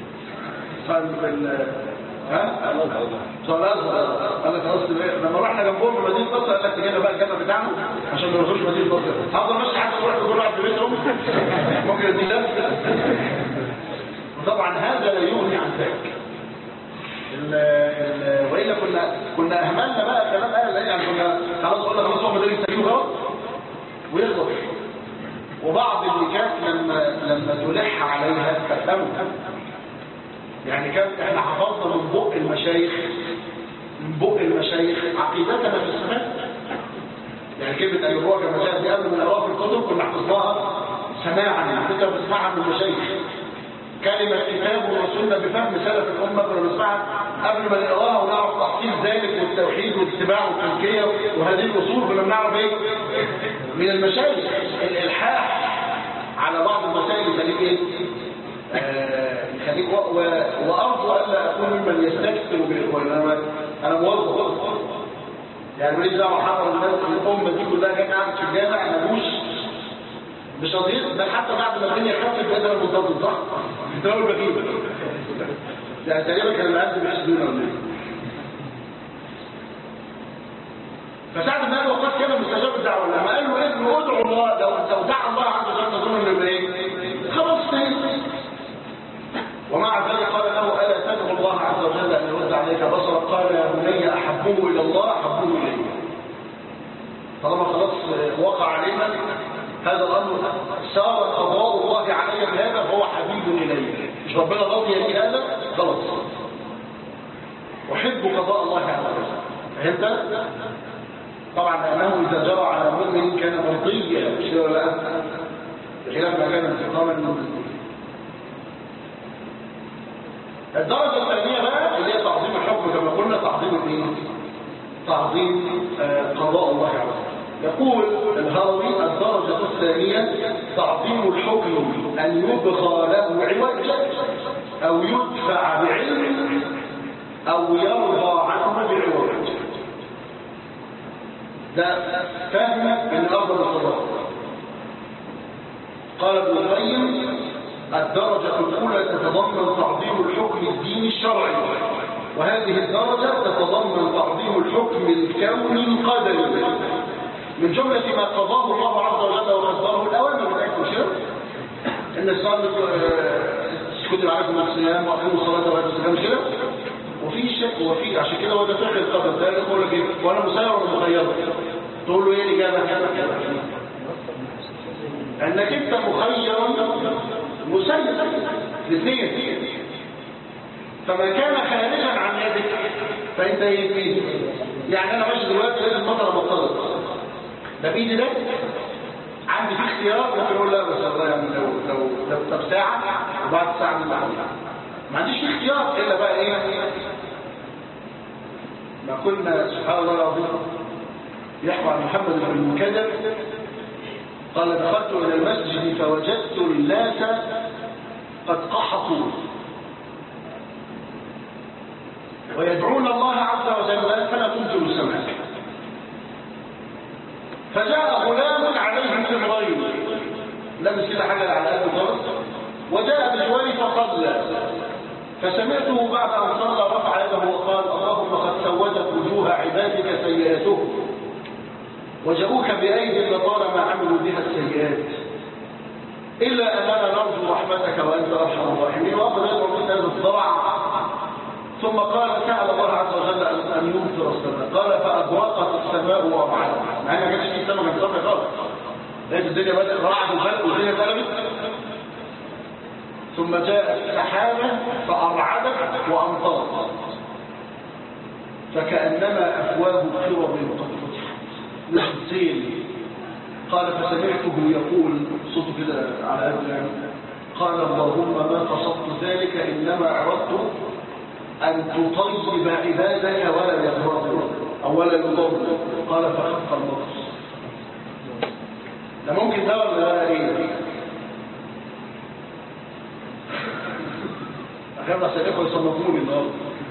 فال ها؟ بتوع الازهر قال لك خلاص بقى لما رحنا جنبهم في مدينة نصر قال لك تجينا بقى الجنة بتاعنا عشان ما نروحوش مدينة نصر هفضل ماشي حتى تروح كل واحد في بيتهم ممكن يدي درس وطبعا هذا لا يغني عن ذلك ال- ال- والا كنا كنا اهملنا بقى كلام اهل يعني كنا خلاص قلنا خلاص هو مدرس سليم غلط ويغلط وبعض اللي كانت لما لما تلح عليها تفهموا يعني كان احنا حفظنا من بق المشايخ من بق المشايخ عقيدتنا في السماء يعني كلمة أيوة المشايخ دي قبل ما نقراها في الكتب كنا حفظناها سماعا يعني فكرة بنسمعها من المشايخ كلمة كتاب وسنة بفهم سلف الأمة كنا بنسمعها قبل ما نقراها ونعرف تحصيل ذلك والتوحيد والاتباع والتزكية وهذه الأصول كنا بنعرف إيه؟ من المشايخ الإلحاح على بعض المسائل يخليك إيه؟ آه، يخليك و... و... وأرجو ألا أكون ممن يستكثر بالإخوان أنا أنا موظف يعني ماليش دعوة حضر الناس الأمة دي كلها جت قعدت في الجامع ما جوش مش قضيت بل حتى بعد ما الدنيا خفت بقيت انا منتظم صح؟ انت اول بجيب يعني تقريبا كان العبد بيحسدون ولا ايه؟ فسعد بن ابي وقاص كان مستجاب الدعوه لما قال له ابنه ادعو الله لو لو دعا الله عز وجل تظن انه يبقى ايه؟ خلاص تاني ومع ذلك قال له الا تدعو الله عز وجل ان يرد عليك بصرك قال يا بني احبه الى الله احبه الي طالما خلاص وقع علينا هذا الأمر سار قضاء الله علي بهذا فهو حبيب إلي مش ربنا راضي لي هذا خلاص أحب قضاء الله عز وجل فهمت؟ طبعا لأنه إذا جرى على مؤمن كان مرضيا مش كده ولا لا؟ بخلاف ما كان انتقاما من الدرجة الثانية بقى اللي هي تعظيم الحكم كما قلنا تعظيم الايه؟ تعظيم آه، قضاء الله عز وجل يقول الهروي الدرجة الثانية تعظيم الحكم أن يبغى له عوج أو يدفع بعلم أو يرضى عنه بعوج ده فهم من أفضل الصلاة قال ابن القيم الدرجة الأولى تتضمن تعظيم الحكم الديني الشرعي وهذه الدرجة تتضمن تعظيم الحكم الكوني القدري من جملة ما قضاه الله عز وجل وقدره الأوامر بتاعتكم شيء إن الصلاة كتب عليكم الصيام وأقيموا الصلاة وآتوا الزكاة مش كده؟ وفي شك وفي عشان كده هو ده فقه القدر ده يقول لك ايه وانا مسير ولا مخير تقول له ايه الاجابه انك انت مخير مسير الاثنين فما كان خارجا عن يدك فانت ايه فيه يعني انا ماشي دلوقتي لازم المطر بطلت ده بايدي ده عندي في اختيار ممكن اقول لا بس والله يعني لو لو لو طب ساعه وبعد ساعه من بعدها ما عنديش في اختيار الا بقى ايه ما كنا سبحان الله العظيم يحكى عن محمد بن المكدر قال دخلت الى المسجد فوجدت الناس قد قحطوا ويدعون الله عز وجل فلا تمطر السماء فجاء غلام عليه سمرين لبس كده حاجه على قد خالص وجاء بجواري فصلى فسمعته بعد ان صلى رفع يده وقال اللهم قد سودت وجوه عبادك سيئاتهم وجاءوك بايدي لطالما عملوا بها السيئات الا اننا نرجو رحمتك وانت ارحم الراحمين واخذ يدعو من هذا الضرع ثم قال سأل الله عز وجل أن يمطر السماء قال فأبرقت السماء وأبعدها مع أن ما كانش في سماء كانت صافية خالص لقيت الدنيا بدأت رعد وفلق والدنيا اتقلبت ثم جاءت سحابة فأرعدت وأمطرت فكأنما أفواه كرب قد فتحت مثل سيل قال فسمعته يقول صوته كده على قد يعني قال اللهم ما قصدت ذلك إنما أردت أن تطيب عبادك ولا يضرب أو ولا يضر قال فخف المطر ده ممكن ده ولا ده ايه أخيرا سيدكم يصنفوني النهارده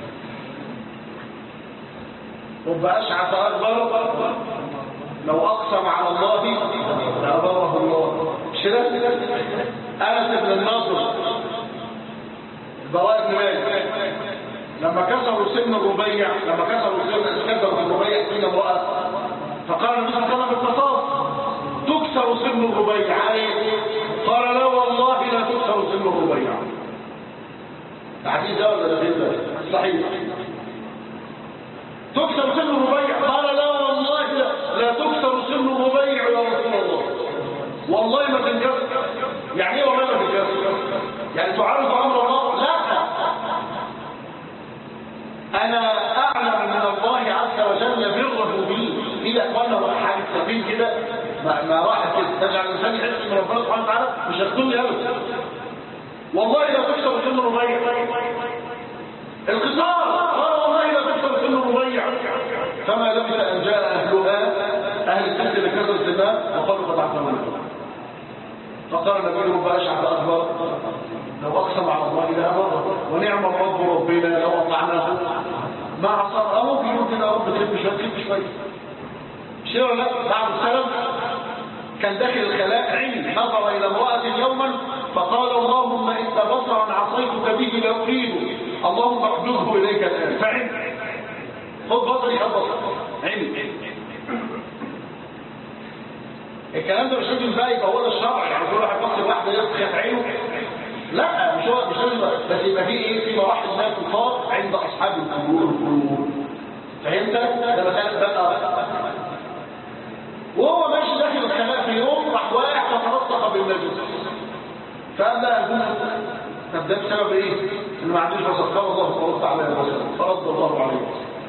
رب أشعث أكبر لو أقسم على الله لأبره الله مش كده؟ أنس بن النضر البراء بن مالك لما كسروا سن الربيع لما كسروا سن كسروا سن الربيع سن امرأة فقال النبي صلى الله عليه وسلم القصاص تكسر سن الربيع عليه قال لا والله لا تكسر سن الربيع الحديث ده ولا ده غير ده صحيح تكسر سن الربيع قال لا والله لا, لا تكسر سن الربيع يا رسول الله والله ما تنكسر يعني ايه والله ما تنكسر يعني تعرض امر الله لا انا اعلم من الله عز وجل بره بي اذا اخوانا حاجه سفين كده ما, ما راحت كده تجعل الانسان يحس ان ربنا سبحانه وتعالى مش هيخدمني ابدا والله لا تكسر سن الربيع القصار قال والله لا تكسر سن الربيع فما لبث ان جاء اهلها اهل الست اللي كسر سنها وقالوا قد عفوا فقال النبي رب اشعث اكبر لو اقسم على الله لابره ونعم الرب ربنا لو اطعناه ما عصر او بيقول يا رب تخف شويه تخف شويه شيء ولا لا بعض السلف كان داخل الخلاء عين نظر الى امراه يوما فقال اللهم ان بصرا عصيتك به لاقيله اللهم اقبضه اليك الان فعن خذ بصري خذ بصري عين الكلام ده مش لازم بقى يبقى هو ده الشرع يعني كل واحد بص واحده يسخف عينه لا مش هو مش لازم بس يبقى في ايه في مراحل لا تقاط عند اصحاب القبور فهمت ده مثلا بقى وهو ماشي داخل الخلاء في يوم راح واقع فتلطخ بالنجس فقال لا أقول طب ده بسبب ايه؟ انه ما عندوش بصر قال الله فرد عليه البصر فرد الله عليه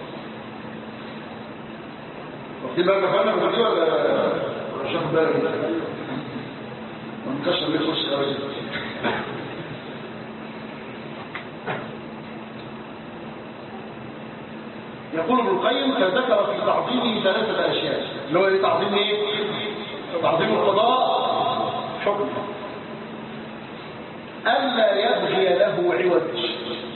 واخدين بالك فانا من دي ولا مش واخد بالك منكشر ليه خش خارج يقول ابن القيم فذكر في تعظيمه ثلاثة أشياء اللي هو إيه تعظيم إيه؟ تعظيم القضاء حكم ألا يبغي له عوج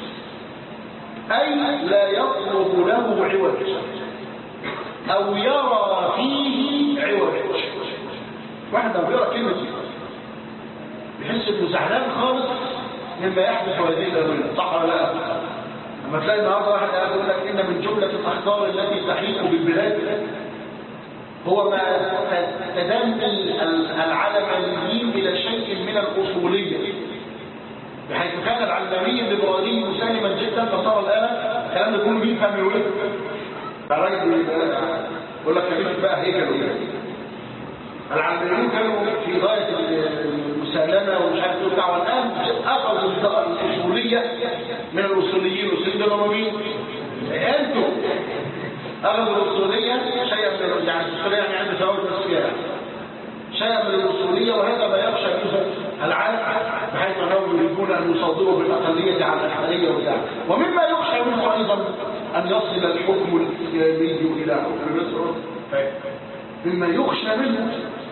أي لا يطلب له عوج أو يرى فيه عوج واحد لما بيقرأ كلمة دي بيحس إنه زعلان خالص مما يحدث هذه الأولى صح ولا لا؟ لما تلاقي النهارده واحد قاعد يقول لك إن من جملة الأخطار التي تحيق بالبلاد هو ما تدني العلمانيين إلى شيء من الأصولية بحيث كان العلماني الليبرالي مسالما جدا فصار الآن الكلام ده كله مين فاهم يقول فالراجل يقول لك خليفة بقى هيكل العلمانيين كانوا في غاية المسالمة ومش عارف ايه بتاع والآن أخذوا الأصولية من الأصوليين الأصوليين دول مين؟ أنتم أخذوا الأصولية شيئا من يعني الأصولية يعني عند زواج السياحة شيئا من الأصولية وهذا ما يخشى منه العالم بحيث أنهم يريدون أن يصادروا بالأقلية على الأحادية وذلك ومما يخشى منه أيضا أن يصل الحكم الإسلامي إلى حكم مصر مما يخشى منه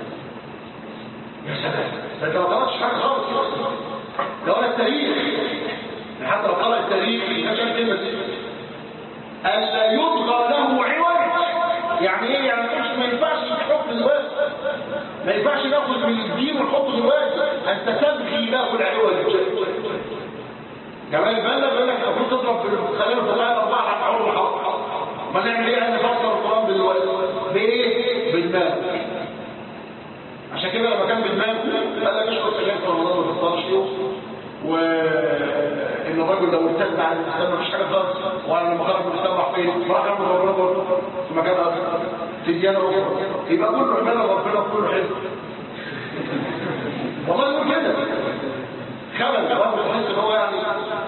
يا سلام ده انت ما قرأتش حاجة خالص ده ولا التاريخ حتى لو قرأ التاريخ عشان كلمة ألا يطغى له عوج يعني ايه يعني مش ما ينفعش الحكم دلوقتي ما ينفعش ناخد من الدين ونحطه دلوقتي انت تبغي له العوج كمان البلد بيقول لك المفروض تضرب في خلال الفضاء الاربعه على عمر الحق ما نعمل ايه ان نفسر القران دلوقتي بايه بالمال عشان كده لما كان بالمال قال لك اشرب سجاير في رمضان ما تفطرش يوم وان الراجل لو ارتد عن الاسلام مفيش حاجه خالص وانا لما خرج من الاسلام راح فين؟ راح يعمل ربنا برضه في مكان اخر في ديانه اخرى يبقى كله عباده ربنا كله حلو والله يقول كده خلل برضه تحس ان هو يعني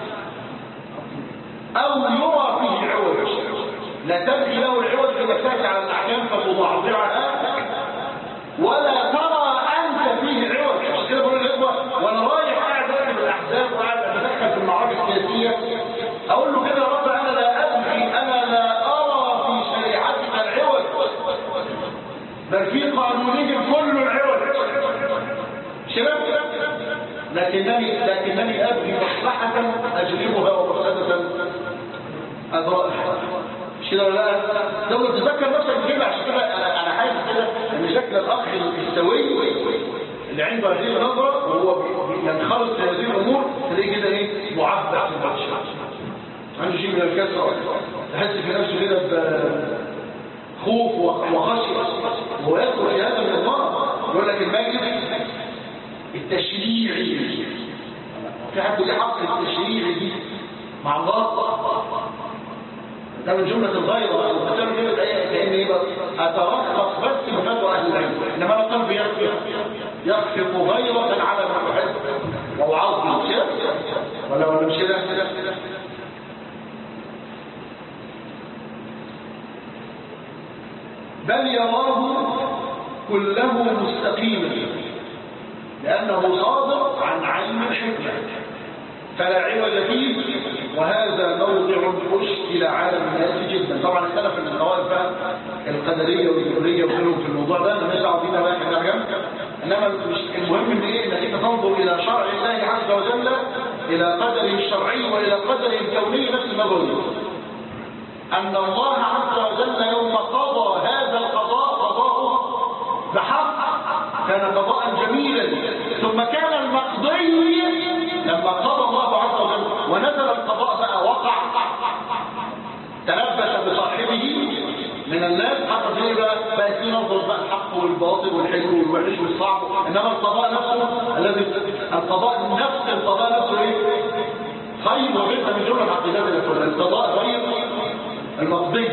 او يرى فيه عوج لا تبغي له العوج انك تاتي على الاحكام فتضعضعها ولا ترى انت فيه عوج عشان كده بقول للاخوه وانا رايح قاعد اكتب الاحزاب وقاعد اتدخل في المعارك السياسيه اقول له كده يا رب انا لا ابغي انا لا ارى في شريعتك العوج بل في قانونهم كل العوج شباب لكنني لكنني ابغي مصلحه اجلبها ومفسده ادرائها مش كده ولا لا لو تتذكر نفسك كده عشان كده انا انا حاسس كده ان شكل الاخ السوي اللي عنده هذه النظره وهو ينخرط في هذه الامور تلاقيه كده ايه معبع في البطش عنده شيء من الكسره تحس في نفسه كده بخوف وخشيه وهو يدخل في هذا النظام يقول لك المجلس التشريعي في حد ليه حق التشريعي دي مع الله ده من جملة الغيرة القتال كده كأن ايه بقى اترخص بس بفتوى اهل العلم انما انا قلبي يخفق يخفق غيرة على ما احب وعظم كده ولا ولا مش كده بل يراه كله مستقيما لأنه صادر عن علم الحكمة فلا عوج فيه وهذا موضع مشكل على الناس جدا طبعا اختلف من الطوائف بقى القدريه والجبريه وغيرهم في الموضوع ده مالناش دعوه بينا بقى احنا جنب انما المهم ان ايه انك انت تنظر الى شرع الله عز وجل الى قدره الشرعي والى قدره الكوني نفس ما بقول ان الله عز وجل يوم قضى هذا القضاء قضاءه بحق كان قضاء جميلا ثم كان المقضي لما قضى الله عز وجل ونزل القضاء بقى وقع تلبس بصاحبه من الناس حتى زي بقى بقى في نظر بقى الحق والباطل والحلو والوحش والصعب انما القضاء نفسه الذي القضاء نفس القضاء نفسه ايه؟ خير وغير من جمله العقيدات القضاء غير المقضي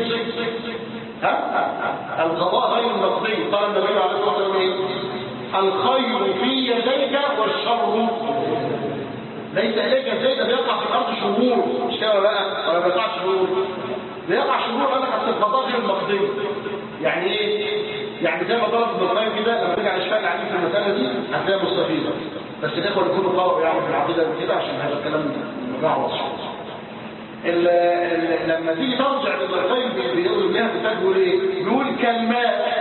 ها؟ القضاء غير المقضي قال النبي عليه الصلاه والسلام ايه؟ الخير في يديك والشر ليس إليك ازاي ده بيقع في الأرض شهور مش كده ولا لا ولا بيقع شهور بيقع شهور قال لك أصل القضاء غير المقضي يعني إيه؟ يعني زي ما ضرب ابن القيم كده لما نرجع نشتغل عليه في المسألة دي هتلاقيها مستفيضة بس الإخوة اللي يكونوا قرأوا يعني في العقيدة كده عشان هذا الكلام مجعوص ال- ال- لما تيجي ترجع للطيب بيقول انها بتقول ايه بيقول كالماء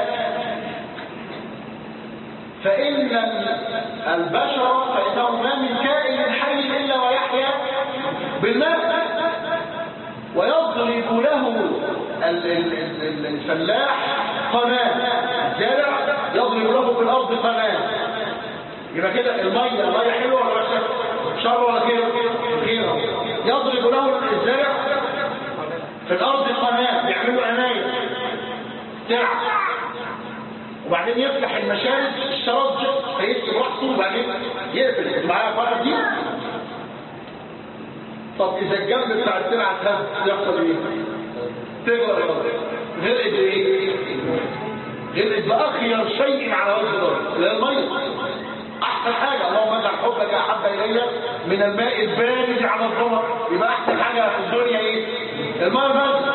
فإن البشر فإنه ما من كائن حي إلا ويحيا بالماء ويضرب له ال- ال- ال- الفلاح قناة الزارع يضرب له في الأرض قناة يبقى كده المية المية حلوة ولا وحشة؟ شر ولا خير؟ خير يضرب له الزارع في الأرض قناة بيعملوا عناية ترع وبعدين يفتح المشارب الشرج فيكتب رأسه وبعدين يقفل معايا الفرق دي طب إذا الجنب بتاع الترعة اتهز يحصل إيه؟ تغرق الأرض غرقت بإيه؟ غرقت بأخير شيء على وجه الأرض اللي هي المية أحسن حاجة اللهم اجعل حبك أحب إلي من الماء البارد على الظمر يبقى أحسن حاجة في الدنيا إيه؟ الماء البارد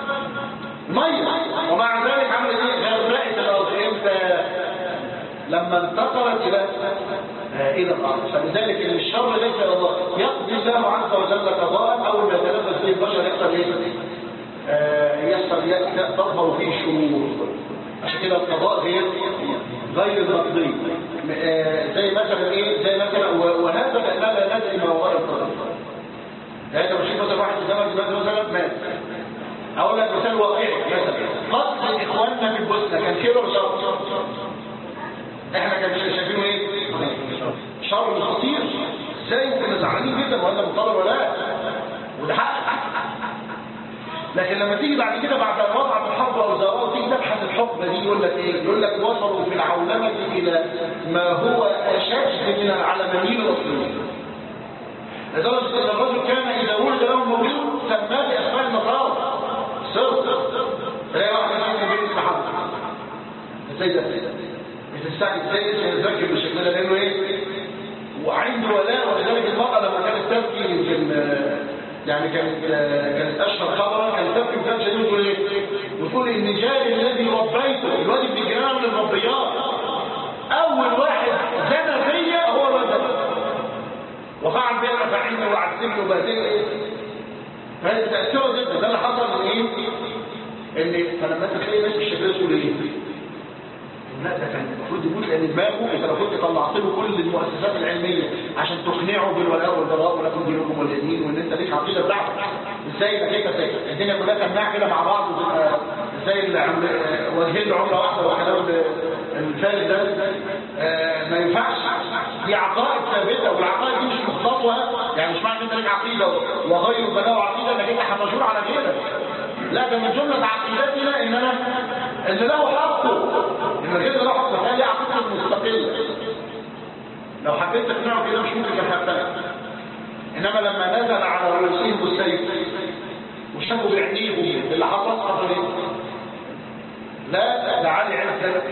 ميه ومع ذلك عملت ايه غرقت الارض امتى لما انتقلت الى آه، الى الارض فلذلك ان الشر ليس الى الله يقضي الله عز وجل قضاء اول ما يتنفس به البشر يحصل ايه آه، يحصل ي- تظهر فيه الشرور عشان كده القضاء غير غير المقضي م- آه، زي مثلا ايه زي مثلا و- وهذا لاننا لا ندري ما وراء القضاء يعني انت مش مثلا واحد قدامك دلوقتي مثلا مات اقول لك مثال واقعي مثلا قتل اخواننا في البوسنه كان خير ولا شر احنا كان شايفينه ايه شر خطير ازاي كنا زعلانين جدا ولا مطالب ولا لا وده حق لكن لما تيجي بعد كده بعد ان وضعت الحرب اوزارها وتيجي تبحث الحقبه دي يقول لك ايه يقول لك وصلوا في العولمه الى ما هو اشد من العلمانيين الاصليين لدرجة أن الرجل كان إذا ولد له مولود سماه بأسماء النصارى صرف تلاقي واحد يسمي بين اسم حد ازاي ده؟ بتستعجل ازاي اسمه يتذكر بالشكل ده لأنه إيه؟ وعنده ولاء ولذلك المرأة لما كانت تبكي يمكن يعني كانت كانت أشهر خبرا كانت تبكي وكان شديد وتقول إيه؟ وتقول إن جاري الذي ربيته الواد ابن جيران من الربيات أول واحد زنى فيا هو الواد ده وفعل بها فعلنا وعدتني وبهدلني ايه فهذه تأثيره جدا ده اللي حصل من ايه ان فلما انت تلاقي ناس بالشكل ده تقول ايه لا ده كان المفروض يموت لان دماغه انت لو كنت طلعت له كل المؤسسات العلميه عشان تقنعه بالولاء والبراء ولكم دينكم واليمين وان انت ليك عقيده بتاعتك ازاي انك انت ازاي الدنيا كلها تجمع كده مع بعض وتبقى زي العمل وجهين لعمله واحده والكلام الثالث ده آه، ما ينفعش دي عقائد ثابته والعقائد دي مش مخلطه يعني مش معنى ان انت ليك عقيده وغير بناء عقيده انك انت هتجور على غيرك لا ده من جمله عقيدتنا ان انا ان له حقه ان الغير له حقه هذه عقيده مستقله لو حبيت تقنعه كده مش ممكن كان هيقتنع انما لما نزل على رؤوسهم بالسيف وشافوا بعينيهم اللي حصل حصل ايه؟ لا ده علي عزت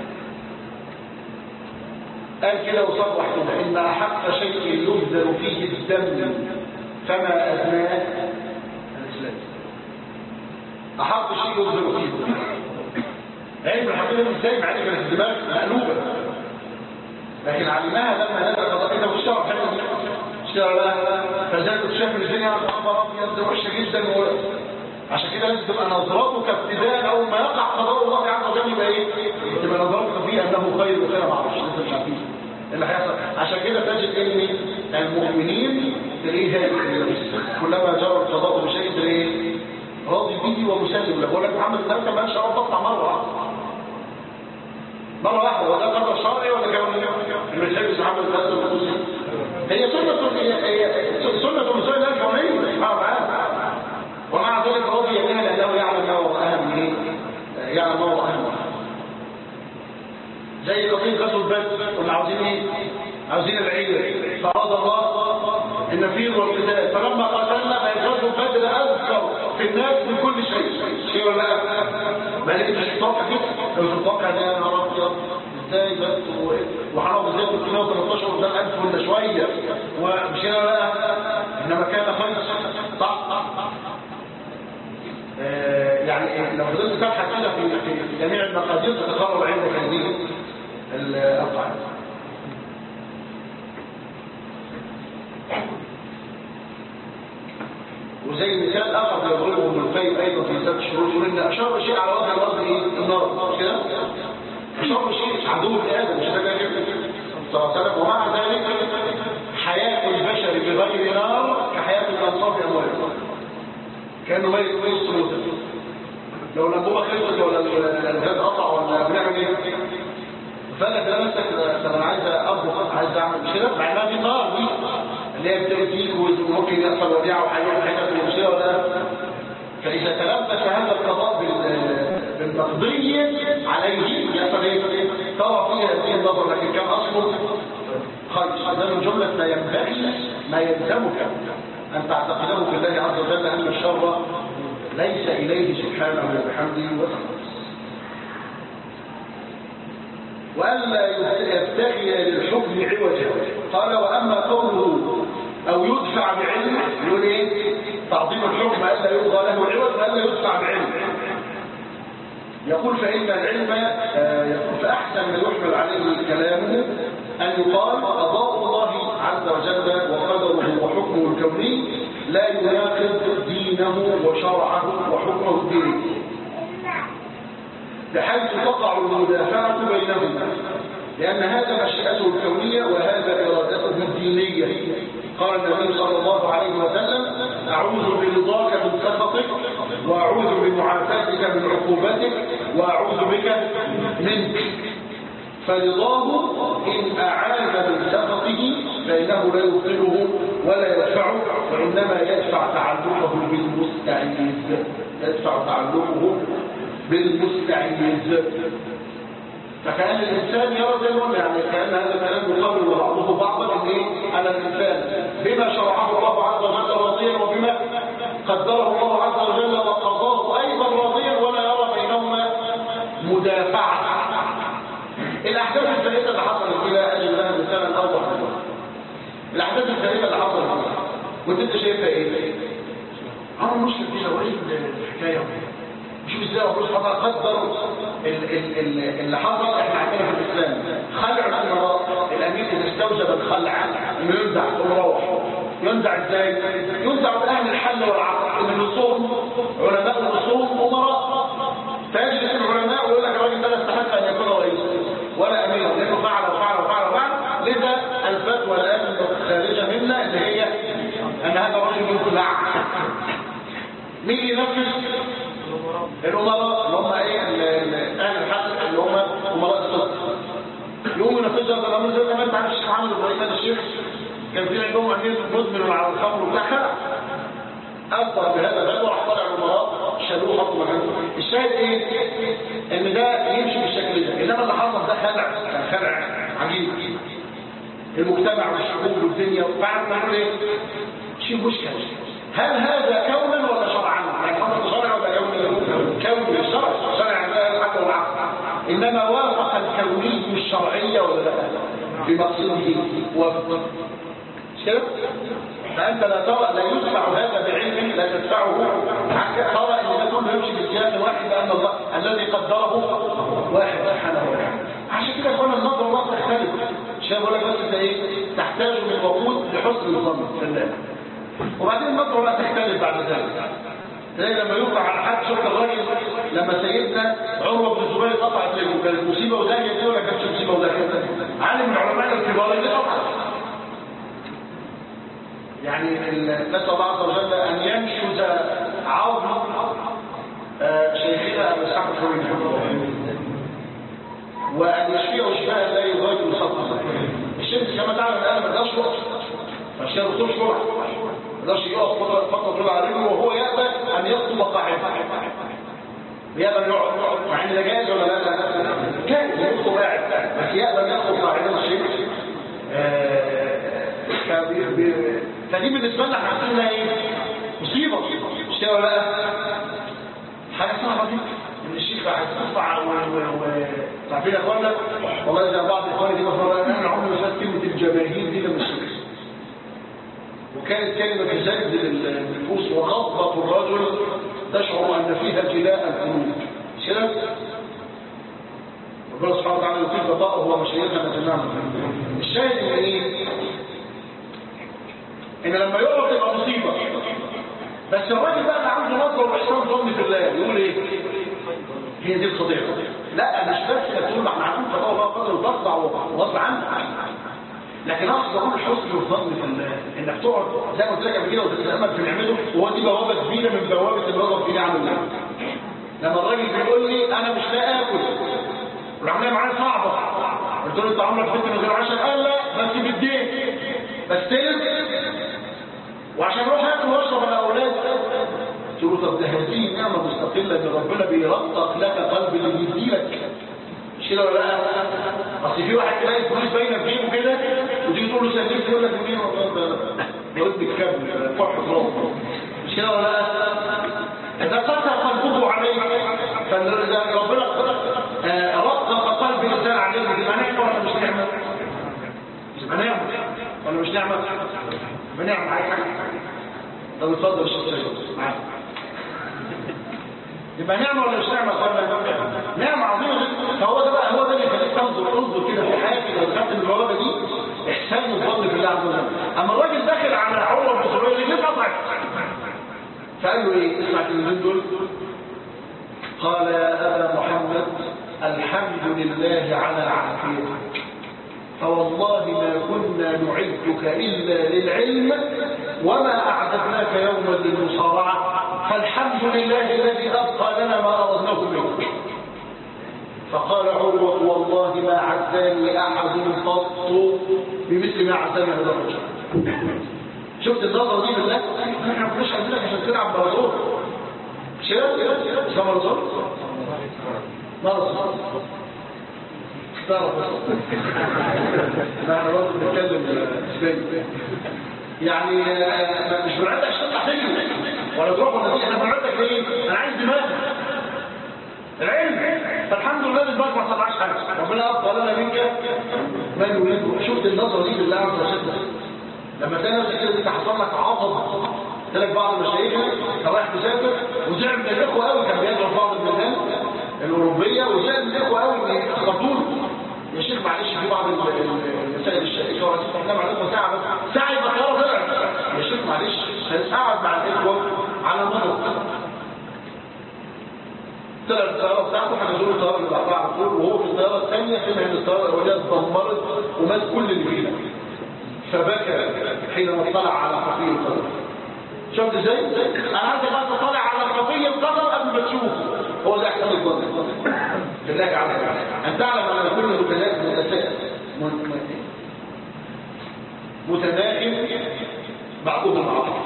قال كده وصرح كده ان احق شيء يبذل فيه الدم فما ادناه الاسلام احق شيء يبذل فيه الدم عيب الحقيقه ازاي مع ان كانت الدماغ مقلوبه لكن علمناها لما نزل قضاء كده والشرع حلو اشتغل بقى فزاد شاف الدنيا خبر ابيض ده وحشه جدا و... عشان كده لازم تبقى نظراتك ابتداء اول ما يقع قضاء الله عز وجل يبقى ايه؟ تبقى نظرتك فيه انه خير وخير ما اعرفش لسه مش عارفين إيه اللي هيحصل عشان كده تجد ان المؤمنين تلاقيه هادي كلما جرى القضاء بشيء تلاقيه راضي به ومسلم له بقول لك محمد النبي كان مالش رب تطلع مره واحده مرة واحدة وده قدر شرعي ولا كون المسيح محمد النبي القدسي هي سنة هي هي سنة الرسول الله الكونية سبحانه وتعالى ومع ذلك راضي بها لأنه يعلم ما هو أهم من ايه؟ يعلم ما هو أهم زي قضية غزوة بدر كنا عاوزين ايه؟ عاوزين العيد فأراد الله النفير والقتال فلما قتلنا فغزوة بدر أذكر في الناس من كل شيء شيء ولا لا؟ ما لقيتش التوقع كده مش التوقع ده يا نهار ابيض ازاي بس وحرام ازاي 313 قدام 1000 ولا شويه ومش كده ولا لا؟ انما كان خير صح آه، يعني لو فضلت تبحث كده في في جميع المقادير تتقرر عندك هذه القاعده وزي مثال اخر يضربه ابن القيم ايضا في ست الشهور يقول ان اشر شيء على وجه الارض ايه النار مش كده اشر شيء عدو ابن ادم مش ده كده صلى الله عليه وسلم ومع ذلك حياه البشر بغير نار كحياه الانصار في اموالهم كانه ميت نص موته لو الانبوبه خلصت ولا الغاز قطع ولا بنعمل ايه فانا كده نفسك طب انا عايز اطبخ عايز اعمل مش كده مع انها دي نار دي اللي هي بتأذيك وممكن يحصل وديعه وحاجات حاجات مش كده ولا لا؟ فاذا تلبس هذا القضاء بال- بالمقضي عليه يحصل ايه؟ طبعا فيه هذه النظر لكن كان اصله خير ده من جمله ما ينبغي ما يلزمك ان تعتقده في الله عز وجل ان الشر ليس اليه سبحانه وبحمده وتعالى وألا يبتغي للحكم عوجا قال وأما قوله أو يدفع بعلم يقول إيه تعظيم الحكم ألا يبغى له عوج وألا يدفع بعلم يقول فإن العلم آه، يقول فأحسن ما يحمل عليه كلامه أن يقال قضاء الله عز وجل وقدره وحكمه الكوني لا يناقض دينه وشرعه وحكمه الديني بحيث تقع المدافعة بينهما لأن هذا مشيئته الكونية وهذا إرادته الدينية قال النبي صلى الله عليه وسلم أعوذ برضاك من سخطك وأعوذ بمعافاتك من عقوبتك وأعوذ بك منك فرضاه إن أعاد من سخطه فإنه لا يبطله ولا يدفعه وإنما يدفع تعلقه بالمستعيذ يدفع تعلقه بالمستعيذ فكأن الإنسان يرى زي ما قلنا يعني كأن هذا الكلام يقابل بعضه بعضا ان ايه على الإنسان بما شرعه الله عز وجل راضيا وبما قدره الله عز وجل وقضاه أيضا راضيا ولا يرى بينهما مدافعة الأحداث الفائدة اللي حصلت إلى أجل لها مثالا أوضح منها. الأحداث الفائدة اللي حصلت فيها وانت انت شايفها ايه؟ عمر مسلم دي لو ايه الحكاية شوف ازاي ربنا سبحانه وتعالى قدر ال- ال- ال- اللي حصل احنا عندنا في الاسلام خلع الامراء الامير اذا استوجب الخلع انه ينزع ويروح ينزع ازاي؟ ينزع باهل الحل والعقل ان الاصول علماء الاصول امراء فيجلس العلماء ويقول لك الراجل ده لا يستحق ان يكون رئيسا ولا اميرا لانه فعل وفعل وفعل وفعل لذا الفتوى الان خارجه منا اللي هي ان هذا الرجل يخلع مين ينفذ الأمراء اللي هم ايه ال- ال- اهل الحق اللي هم امراء الصدق يقوم ينفذوا هذا الامر زي ما انت عارف الشيخ محمد ابراهيم آل الشيخ كان في عندهم امير مدمن على الخمر وبتاع خلع اثر بهذا الغد وراح طالع الامراء شالوه حطوا مكانه الشاهد ايه ان ده يمشي بالشكل ده انما اللي حصل ده خلع كان خلع عجيب المجتمع والشعوب والدنيا وبعد ما نقول ايه شيء مشكل هل هذا كونا ولا شرعا يعني حصل شرع ولا كوني كوني شرع شرع لا الحق والعقل انما وافق الكوني الشرعيه ولا لا بمقصده وافق مش كده فانت لا ترى لا يدفع هذا بعلم لا تدفعه عكس ترى ان ده كله يمشي بسياق واحد لان الله الذي قدره واحد سبحانه وتعالى عشان كده يقول النظر والنظر يختلف مش بقول لك بس انت ايه تحتاج من وقود لحسن الظن في الله وبعدين النظر لا تختلف بعد ذلك زي لما يوقع على حد شوف الراجل لما سيدنا عمر بن الزبير قطعت رجله كانت مصيبه وداهيه دي ولا كانت مصيبه وداهيه عالم من علماء الكبار اللي قطعت يعني ال- نسأل الله عز وجل أن ينشز عظم آه، شيخنا أبو إسحاق الحويني وأن يشفيه شفاء لا يغادر سقطا الشمس كما تعلم الآن ما تقدرش تقف عشان الرسول شرع ما تقدرش يقف فترة فترة طول على رجله وهو يأبى أن يخطب قاعدة يأبى أن يقعد مع إن ده جائز ولا لا؟ لا جائز يخطب قاعد بس يأبى أن يخطب قاعدة الشيخ فبي- بي- فدي بالنسبة لنا احنا عندنا ايه مصيبة مش كده ولا لا حاجة صعبة جدا ان الشيخ بقى يترفع و و و تعرفين يا اخوانا والله اذا بعض اخواني دي مفروض انا عمري ما سمعت كلمة الجماهير دي لما الشيخ وكانت كلمة تزلزل النفوس وغضبة الرجل تشعر ان فيها جلاء القلوب مش كده؟ ربنا سبحانه وتعالى يطيب بطاقه ومشيئتنا جميعا الشاهد ان ايه ان لما يقع تبقى مصيبه بس الراجل بقى اللي عنده نظره واحسان ظن في الله يقول ايه هي دي القضيه لا مش بس انك تقول ما احنا عارفين قضاء الله قدر وتخضع وغصب عنك لكن اقصد اقول حسن الظن في الله انك تقعد زي ما قلت لك قبل كده وتتامل في نعمته وهو دي بوابه كبيره من بوابه النظر في نعم الله لما الراجل بيقول لي انا مش لاقي اكل والعمليه معايا صعبه قلت له انت عمرك فت من غير عشان قال لا بس بالدين بستلم وعشان اروح اكل واشرب انا اولاد قلت له طب ده هذه نعمه مستقله ان ربنا بيرقق لك قلب اللي بيديلك مش كده ولا لا؟ اصل في واحد تلاقي الفلوس باينه في جيبه كده وتيجي تقول له سلمت يقول لك منين والله ده ودني الكبد فرح تراب مش كده ولا لا؟ إذا قسى قلبه عليك فربنا آه، رقق قلب الإنسان عليك تبقى نعمة ولا مش نعمة؟ تبقى نعمة ولا مش نعمة؟ تبقى نعمة عايز حاجة طب اتفضل الشيخ سيد معاك يبقى نعمة ولا مش نعمة ولا نعمة عظيمة جدا فهو ده بقى هو ده اللي يخليك تنظر انظر كده في حياتك لو دخلت من البوابة دي احسان الظن بالله عز وجل اما الراجل داخل على عروة بن زبير اللي قطعت فقال له ايه اسمع الكلمتين دول قال يا ابا محمد الحمد لله على العافيه فوالله ما كنا نعدك الا للعلم وما اعددناك يوما للمصارعه فالحمد لله الذي ابقى لنا ما اردناه منك فقال عروه والله ما عزاني احد قط بمثل ما عزاني هذا الرجل شفت النظرة دي بالله احنا مش عندنا عشان تلعب مرزون مش كده اسمها مرزون مرزون تعرف احنا برضه بنتكلم اسباني يعني مش بنعدك عشان تحتاجه ولا تروح ولا تيجي احنا بنعدك ليه؟ انا عايز دماغ العلم فالحمد لله دماغ ما طلعش حاجه ربنا ابقى لنا منك ما نريد شفت النظره دي بالله عز وجل لما تلاقي نفسك كده انت حصل لك عطب تلاقي بعض المشايخ كان رايح مسافر وزعل من الاخوه قوي كان بيدعو بعض البلدان الاوروبيه وزعل من الاخوه قوي ان خطوه يا شيخ معلش في بعض المسائل الشائكه ولا تتكلم عن الاخوه ساعه بس ساعه يبقى الطياره طلعت يا شيخ معلش هنقعد مع الاخوه على مدى طلع الطياره بتاعته حجزوا له الطياره اللي بعدها على طول وهو في الطياره الثانيه سمع ان الطياره الاوليه اتدمرت ومات كل اللي فيها فبكى حينما اطلع على خفي القدر شفت ازاي؟ انا عايز بقى تطلع على خفي القدر قبل ما تشوفه هو ده احسن القدر بالله عليك ان تعلم ان كل متناقض متناقض بعضهم مع بعض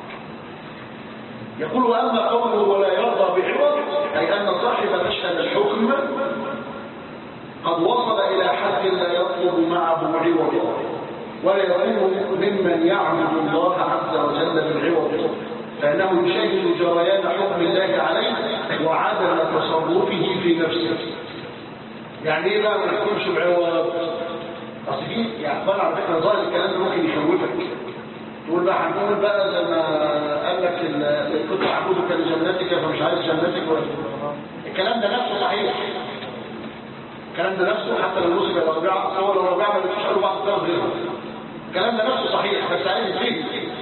يقول واما قوله ولا يرضى بعوض اي ان صاحب مشهد الحكم قد وصل الى حد لا يطلب معه عوضا ولا يكون ممن يعبد الله عز وجل بالعوض فانه يشاهد جريان حكم الله عليه وعدم تصرفه في نفسه يعني ايه بقى ما يكونش بعوض اصل في يعني اخوان على فكره ظاهر الكلام ده ممكن يخوفك تقول بقى هنقول بقى زي ما قال لك القطع عبودك لجنتك فمش عايز جنتك ولا الكلام ده نفسه صحيح الكلام ده نفسه حتى لو نصب الى ربيعه هو لو ربيعه ما بيجيش قالوا بعض الثلاث غيرها الكلام ده نفسه صحيح بس عايز فيه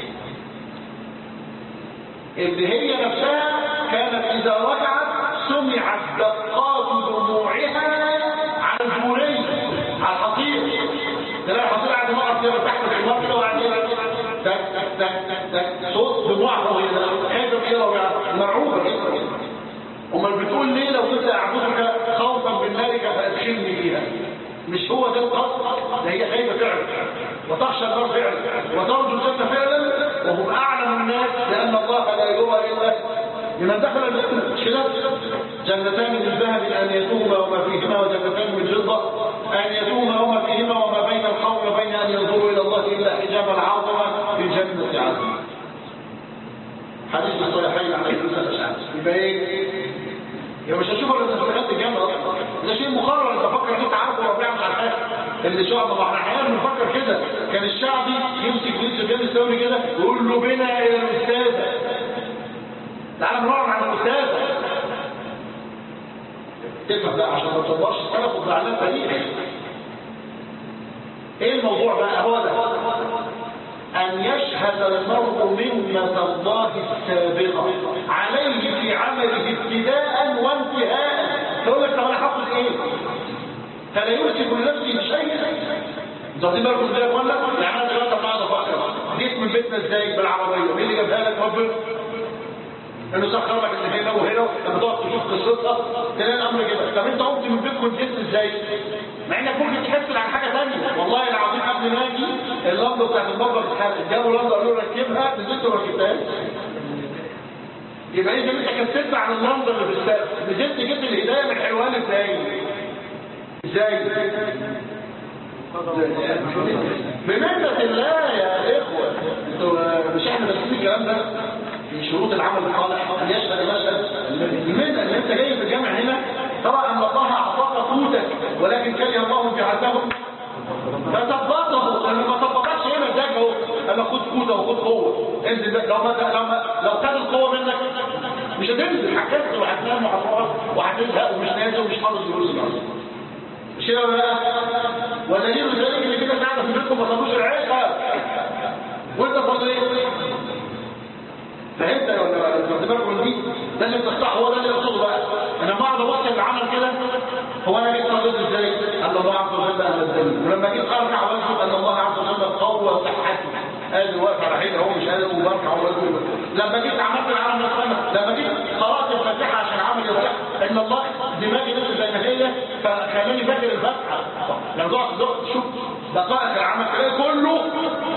اللي هي نفسها كانت اذا ركعت سمعت دقات دموعها على الجوري على الحصير تلاقي الحصير قاعد يمرض كده تحت الحمار كده وقاعد تك تك تك تك صوت دموعها وهي خايفه كده مرعوبه كده امال بتقول ليه لو كنت اعبدك خوفا من مالك فادخلني فيها مش هو ده القصد ده هي خايفه فعلا وتخشى النار فعلا وترجو الجنه فعلا وهم اعلم الناس لان الله لا يرى الا لمن دخل الجنه مش كده جنتان من ذهب انيتهما وما فيهما وجنتان من فضه انيتهما وما فيهما وما بين القوم وبين ان ينظروا الى الله الا حجاب العظمه في الجنه عظمه حديث الصحيحين عن ابي موسى الاشعري يبقى ايه يا مش هشوف ولا انت دخلت الجنه اصلا ده شيء مقرر انت فكر انت عارف هو بيعمل على الحاجه اللي شعب ما احنا احيانا بنفكر كده كان الشعبي يمسك بنت سفيان الثوري كده ويقول له بنا الى الاستاذه تعالى نروح عن الاستاذه تفهم بقى عشان ما تصورش السلف وزعلان فريق ايه الموضوع بقى هو ده أن يشهد المرء منة الله السابقة عليه في عمله ابتداء وانتهاء تقول لك طب انا هاخد ايه؟ فلا يمسك لنفسه شيئا انتوا واخدين بالكم ازاي يا اخوانا؟ يعني انا دلوقتي قاعد افكر جيت من بيتنا ازاي بالعربيه مين اللي جابها لك ربنا؟ انه سخر لك اللي هنا وهنا لما تقعد تشوف قصتها تلاقي الامر كده طب انت قمت من بيتكم نزلت ازاي؟ مع انك ممكن تحس عن حاجه ثانيه والله العظيم قبل ما اجي اللمبه بتاعت المطبخ اتحرقت جابوا لمبه قالوا له ركبها نزلت وما ركبتهاش يبقى اذا انت كسبت عن اللمبه اللي في السقف نزلت جبت الهدايه من حلوان ازاي؟ ازاي؟ بمنة الله يا اخوة انتوا مش احنا بنقول الكلام ده في شروط العمل الصالح ان يشهد المشهد المنة ان انت جاي في الجامع هنا ترى ان الله اعطاك قوتك ولكن كره الله جعلتهم فثبته لما ما ثبتكش هنا ازاي اهو انا خد قوته وخد قوه انزل بقى لو ما لو ما لو خد القوه منك مش هتنزل هتكسر وهتنام وهتقعد وهتزهق ومش نازل ومش حافظ دروس النهارده مش كده ولا لا ودليل ذلك ان كده قاعده في بيتكم ما صلوش العشاء وانت صليت فهمت ولا واخد بالكم دي لازم تصح هو ده اللي يقصده بقى انا بعد ابص اللي عمل كده هو انا جيت صليت ازاي ان الله عز وجل انزلني ولما جيت ارجع واشوف ان الله عز وجل قوى صحتي قادر واقف على حيله هو مش قادر وبركع وبركع لما جيت عملت العمل الصالح لما جيت قرات الفاتحه عشان عمل يصح ان الله دماغي نزل زي ما هي فخلاني فاكر الفاتحه لما تقعد تشوف دقائق العمل تلاقي كله